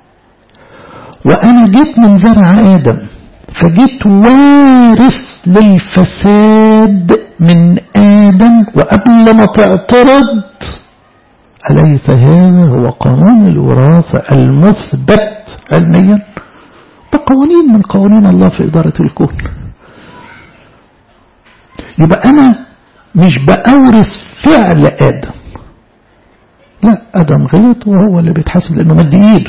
وأنا جيت من زرع آدم فجيت وارث للفساد من آدم وقبل ما تعترض أليس هذا هو قانون الوراثة المثبت علميا ده قوانين من قوانين الله في إدارة الكون يبقى أنا مش بأورث فعل آدم لا آدم غلط وهو اللي بيتحاسب لأنه مد إيده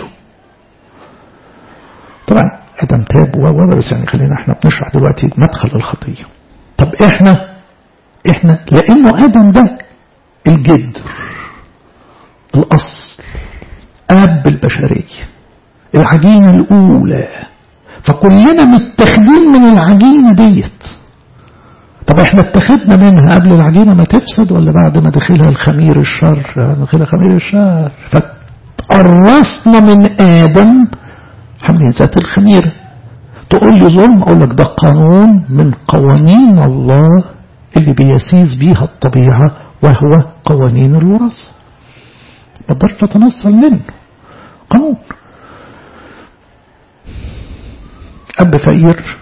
طبعا آدم تاب و بس يعني خلينا احنا بنشرح دلوقتي مدخل الخطية طب احنا احنا لأنه آدم ده الجدر الأصل أب البشرية العجينة الأولى فكلنا متخذين من العجينة ديت طب احنا اتخذنا منها قبل العجينة ما تفسد ولا بعد ما دخلها الخمير الشر دخلها خمير الشر فتقرصنا من آدم حمل ذات الخميرة تقول لي ظلم اقول لك ده قانون من قوانين الله اللي بيسيس بيها الطبيعة وهو قوانين الوراثة ما اقدرش اتنصل منه قانون أب فقير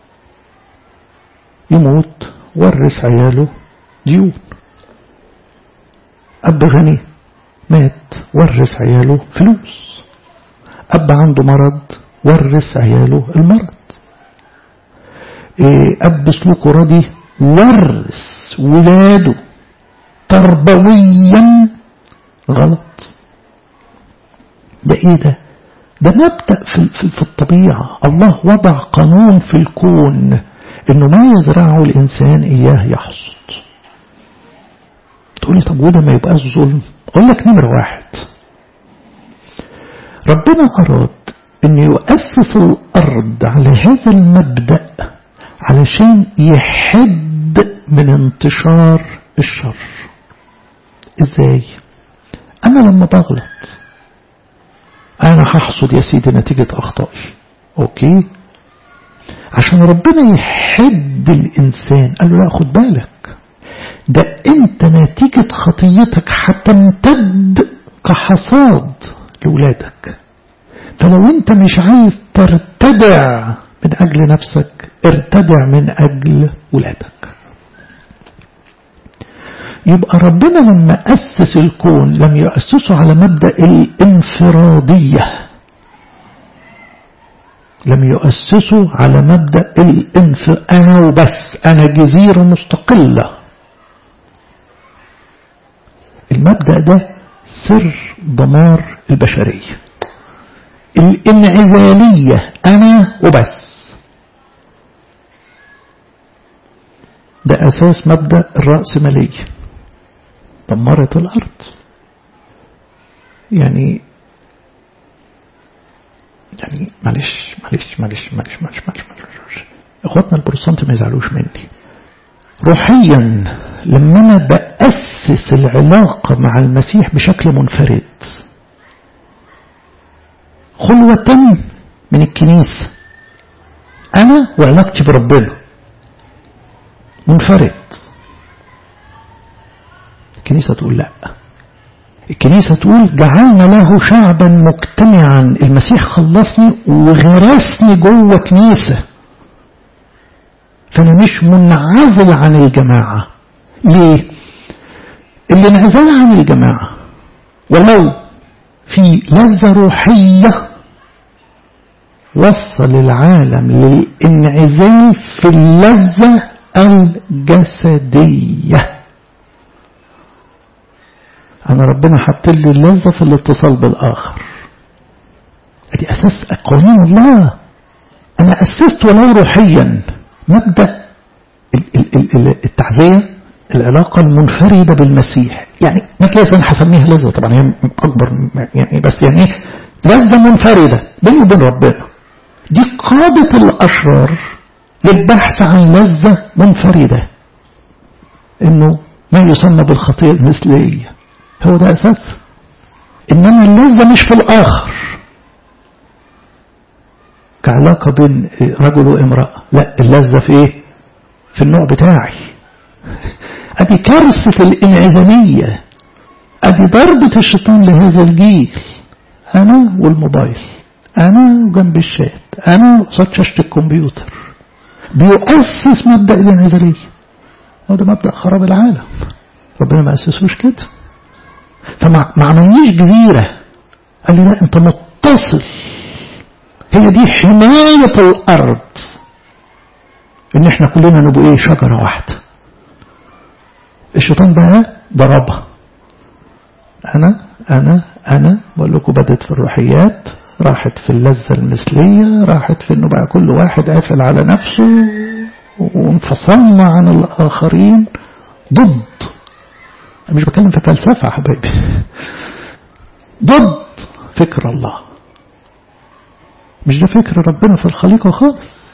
يموت ورث عياله ديون أب غني مات ورث عياله فلوس أب عنده مرض ورث عياله المرض أب سلوكه ردي ورث ولاده تربويا غلط ده ايه ده ده مبدأ في, في, في الطبيعة الله وضع قانون في الكون انه ما يزرعه الانسان اياه يحصد تقولي طب وده ما يبقاش ظلم اقول لك نمرة واحد ربنا اراد ان يؤسس الارض على هذا المبدأ علشان يحد من انتشار الشر ازاي انا لما بغلط انا هحصد يا سيدي نتيجة اخطائي اوكي عشان ربنا يحد الانسان قال له لا خد بالك ده انت نتيجة خطيتك هتمتد كحصاد لولادك فلو انت مش عايز ترتدع من اجل نفسك ارتدع من اجل ولادك يبقى ربنا لما أسس الكون لم يؤسسه على مبدأ الانفرادية لم يؤسسه على مبدأ الانف أنا وبس أنا جزيرة مستقلة المبدأ ده سر دمار البشرية الانعزالية أنا وبس ده أساس مبدأ الرأسمالية دمرت الأرض يعني يعني معلش معلش معلش معلش معلش معلش معلش اخواتنا البروتستانت ما يزعلوش مني روحيا لما انا بأسس العلاقة مع المسيح بشكل منفرد خلوة من الكنيسة انا وعلاقتي بربنا منفرد الكنيسة تقول لا الكنيسة تقول جعلنا له شعبا مجتمعا المسيح خلصني وغرسني جوه كنيسة فأنا مش منعزل عن الجماعة ليه؟ الانعزال عن الجماعة ولو في لذة روحية وصل العالم للانعزال في اللذة الجسدية أنا ربنا حط لي اللذة في الاتصال بالآخر دي أساس قانون الله أنا أسست ولو روحيا مبدأ التعزية العلاقة المنفردة بالمسيح يعني مقياس أنا هسميها لذة طبعا هي أكبر يعني بس يعني إيه لذة منفردة بيني وبين ربنا دي قادة الأشرار للبحث عن لذة منفردة إنه ما يسمى بالخطيئة المثلية هو ده أساس إنما اللذة مش في الآخر كعلاقة بين رجل وامرأة لا اللذة في إيه في النوع بتاعي أدي كارثة الانعزامية أدي ضربة الشيطان لهذا الجيل أنا والموبايل أنا وجنب الشات أنا قصاد شاشة الكمبيوتر بيؤسس مبدأ الانعزالية وده مبدأ خراب العالم ربنا ما أسسوش كده فما عملنيش جزيرة قال لي لا انت متصل هي دي حماية الأرض إن إحنا كلنا نبقى إيه شجرة واحدة الشيطان بقى ضربها أنا أنا أنا بقول لكم بدت في الروحيات راحت في اللذة المثلية راحت في إنه بقى كل واحد قافل على نفسه وانفصلنا عن الآخرين ضد أنا مش بتكلم في فلسفة يا حبايبي ضد فكر الله مش ده فكر ربنا في الخليقة خالص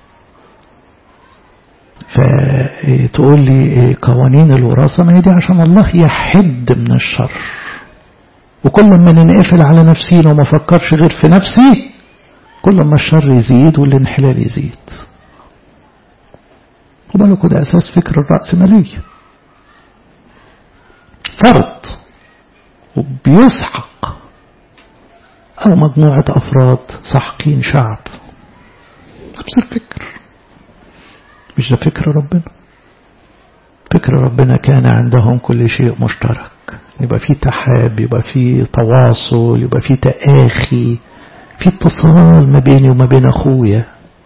فتقول لي قوانين الوراثة ما هي دي عشان الله يحد من الشر وكل ما ننقفل على نفسينا وما فكرش غير في نفسي كل ما الشر يزيد والانحلال يزيد وبالك ده أساس فكر الرأسمالية فرد وبيسحق أو مجموعة أفراد سحقين شعب نفس الفكر مش ده فكر ربنا فكر ربنا كان عندهم كل شيء مشترك يبقى في تحاب يبقى في تواصل يبقى في تآخي في اتصال ما بيني وما بين أخويا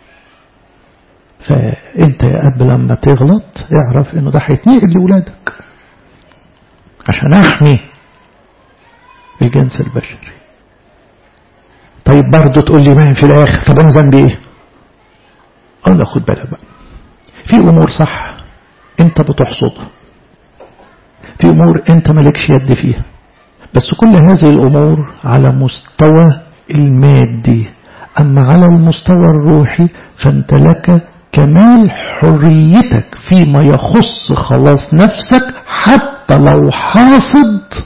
فأنت يا أب لما تغلط اعرف أنه ده هيتنقل لأولادك عشان أحمي الجنس البشري طيب برضه تقول لي ما في الآخر طب أنا ذنبي إيه؟ أقول له خد بالك بقى في أمور صح أنت بتحصدها في أمور أنت مالكش يد فيها بس كل هذه الأمور على مستوى المادي أما على المستوى الروحي فأنت لك كمال حريتك فيما يخص خلاص نفسك حتى لو حاصد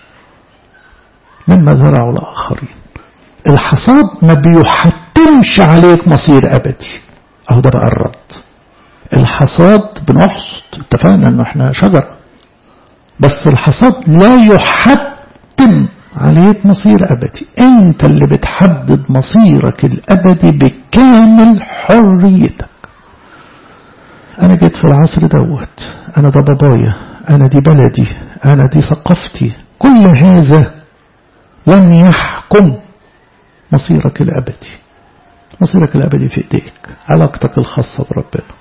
مما زرعه الآخرين الحصاد ما بيحتمش عليك مصير أبدي أهو ده بقى الرد الحصاد بنحصد اتفقنا انه احنا شجرة بس الحصاد لا يحتم عليك مصير أبدي أنت اللي بتحدد مصيرك الأبدي بكامل حريتك أنا جيت في العصر دوت أنا ده بابايا أنا دي بلدي أنا دي ثقافتي كل هذا لن يحكم مصيرك الأبدي مصيرك الأبدي في إيديك علاقتك الخاصة بربنا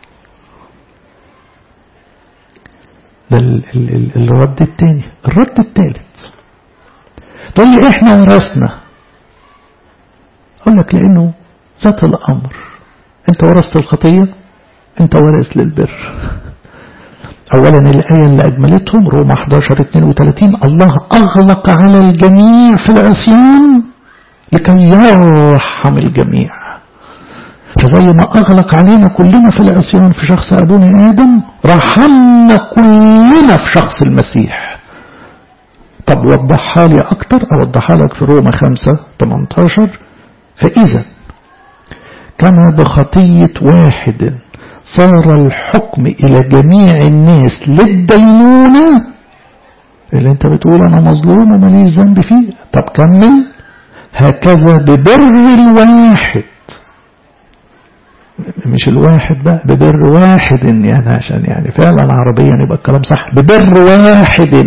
ده ال ال ال الرد الثاني الرد الثالث تقول لي احنا ورثنا اقول لك لانه ذات الامر انت ورثت الخطيه انت وارث للبر اولا الايه اللي اجملتهم روما 11 32 الله اغلق على الجميع في العصيان لكي يرحم الجميع فزي ما أغلق علينا كلنا في العصيان في شخص أبونا آدم رحمنا كلنا في شخص المسيح طب وضحها لي أكتر أوضحها لك في روما 5 18 فإذا كما بخطية واحد صار الحكم إلى جميع الناس للدينونة اللي انت بتقول أنا مظلوم وماليش ذنب فيه طب كمل هكذا ببر الواحد مش الواحد بقى ببر واحد يعني عشان يعني فعلا عربيا يبقى الكلام صح ببر واحد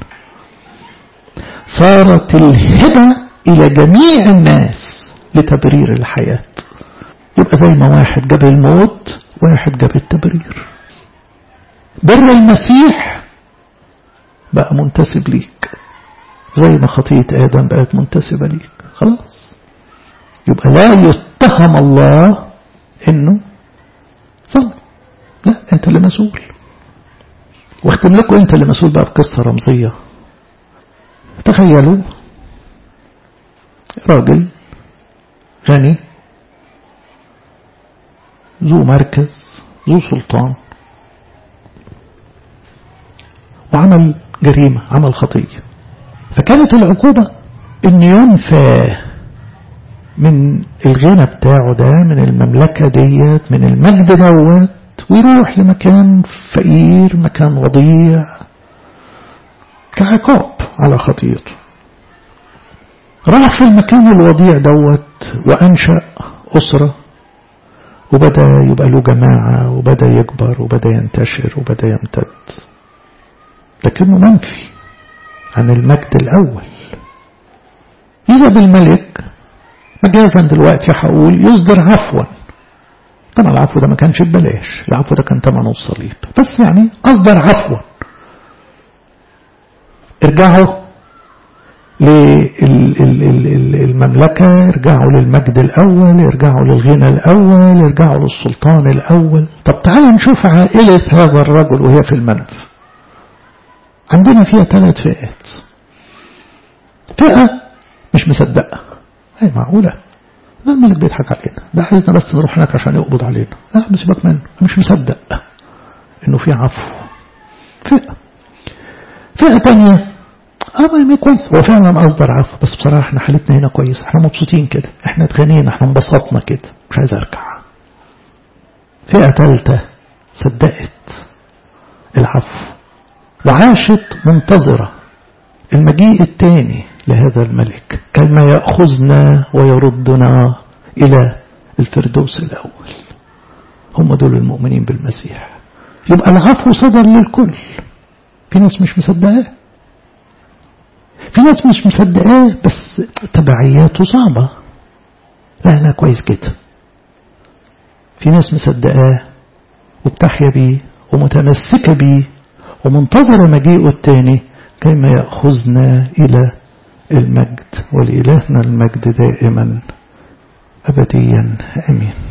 صارت الهبة إلى جميع الناس لتبرير الحياة يبقى زي ما واحد جاب الموت واحد جاب التبرير بر المسيح بقى منتسب ليك زي ما خطية آدم بقت منتسبة ليك خلاص يبقى لا يتهم الله انه ظلم لا انت اللي مسؤول واختم لكم انت اللي مسؤول بقى بقصة رمزية تخيلوا راجل غني ذو مركز ذو سلطان وعمل جريمة عمل خطية فكانت العقوبة ان ينفى من الغنى بتاعه ده من المملكة ديت من المجد دوت ويروح لمكان فقير مكان وضيع كعقاب على خطيته راح في المكان الوضيع دوت وأنشأ أسرة وبدأ يبقى له جماعة وبدأ يكبر وبدأ ينتشر وبدأ يمتد لكنه منفي عن المجد الأول إذا بالملك مجازا دلوقتي هقول يصدر عفوا طبعا العفو ده ما كانش ببلاش العفو ده كان ثمنه الصليب بس يعني أصدر عفوا ارجعوا للمملكة ارجعوا للمجد الأول ارجعوا للغنى الأول ارجعوا للسلطان الأول طب تعالوا نشوف عائلة هذا الرجل وهي في المنف عندنا فيها ثلاث فئات فئة مش مصدقة هي معقولة ده الملك بيضحك علينا ده عايزنا بس نروح هناك عشان يقبض علينا لا بس سيبك منه مش مصدق انه في عفو فئة فئة تانية اه ما كويس هو فعلا اصدر عفو بس بصراحة احنا حالتنا هنا كويس احنا مبسوطين كده احنا اتغنينا احنا انبسطنا كده مش عايز ارجع فئة ثالثة صدقت العفو وعاشت منتظرة المجيء الثاني لهذا الملك كما يأخذنا ويردنا إلى الفردوس الأول هم دول المؤمنين بالمسيح يبقى العفو صدر للكل في ناس مش مصدقاه في ناس مش مصدقاه بس تبعياته صعبة لا لا كويس كده في ناس مصدقاه وبتحيا بيه ومتمسكة بيه ومنتظرة مجيئه التاني كيما يأخذنا إلى المجد ولإلهنا المجد دائما أبديا أمين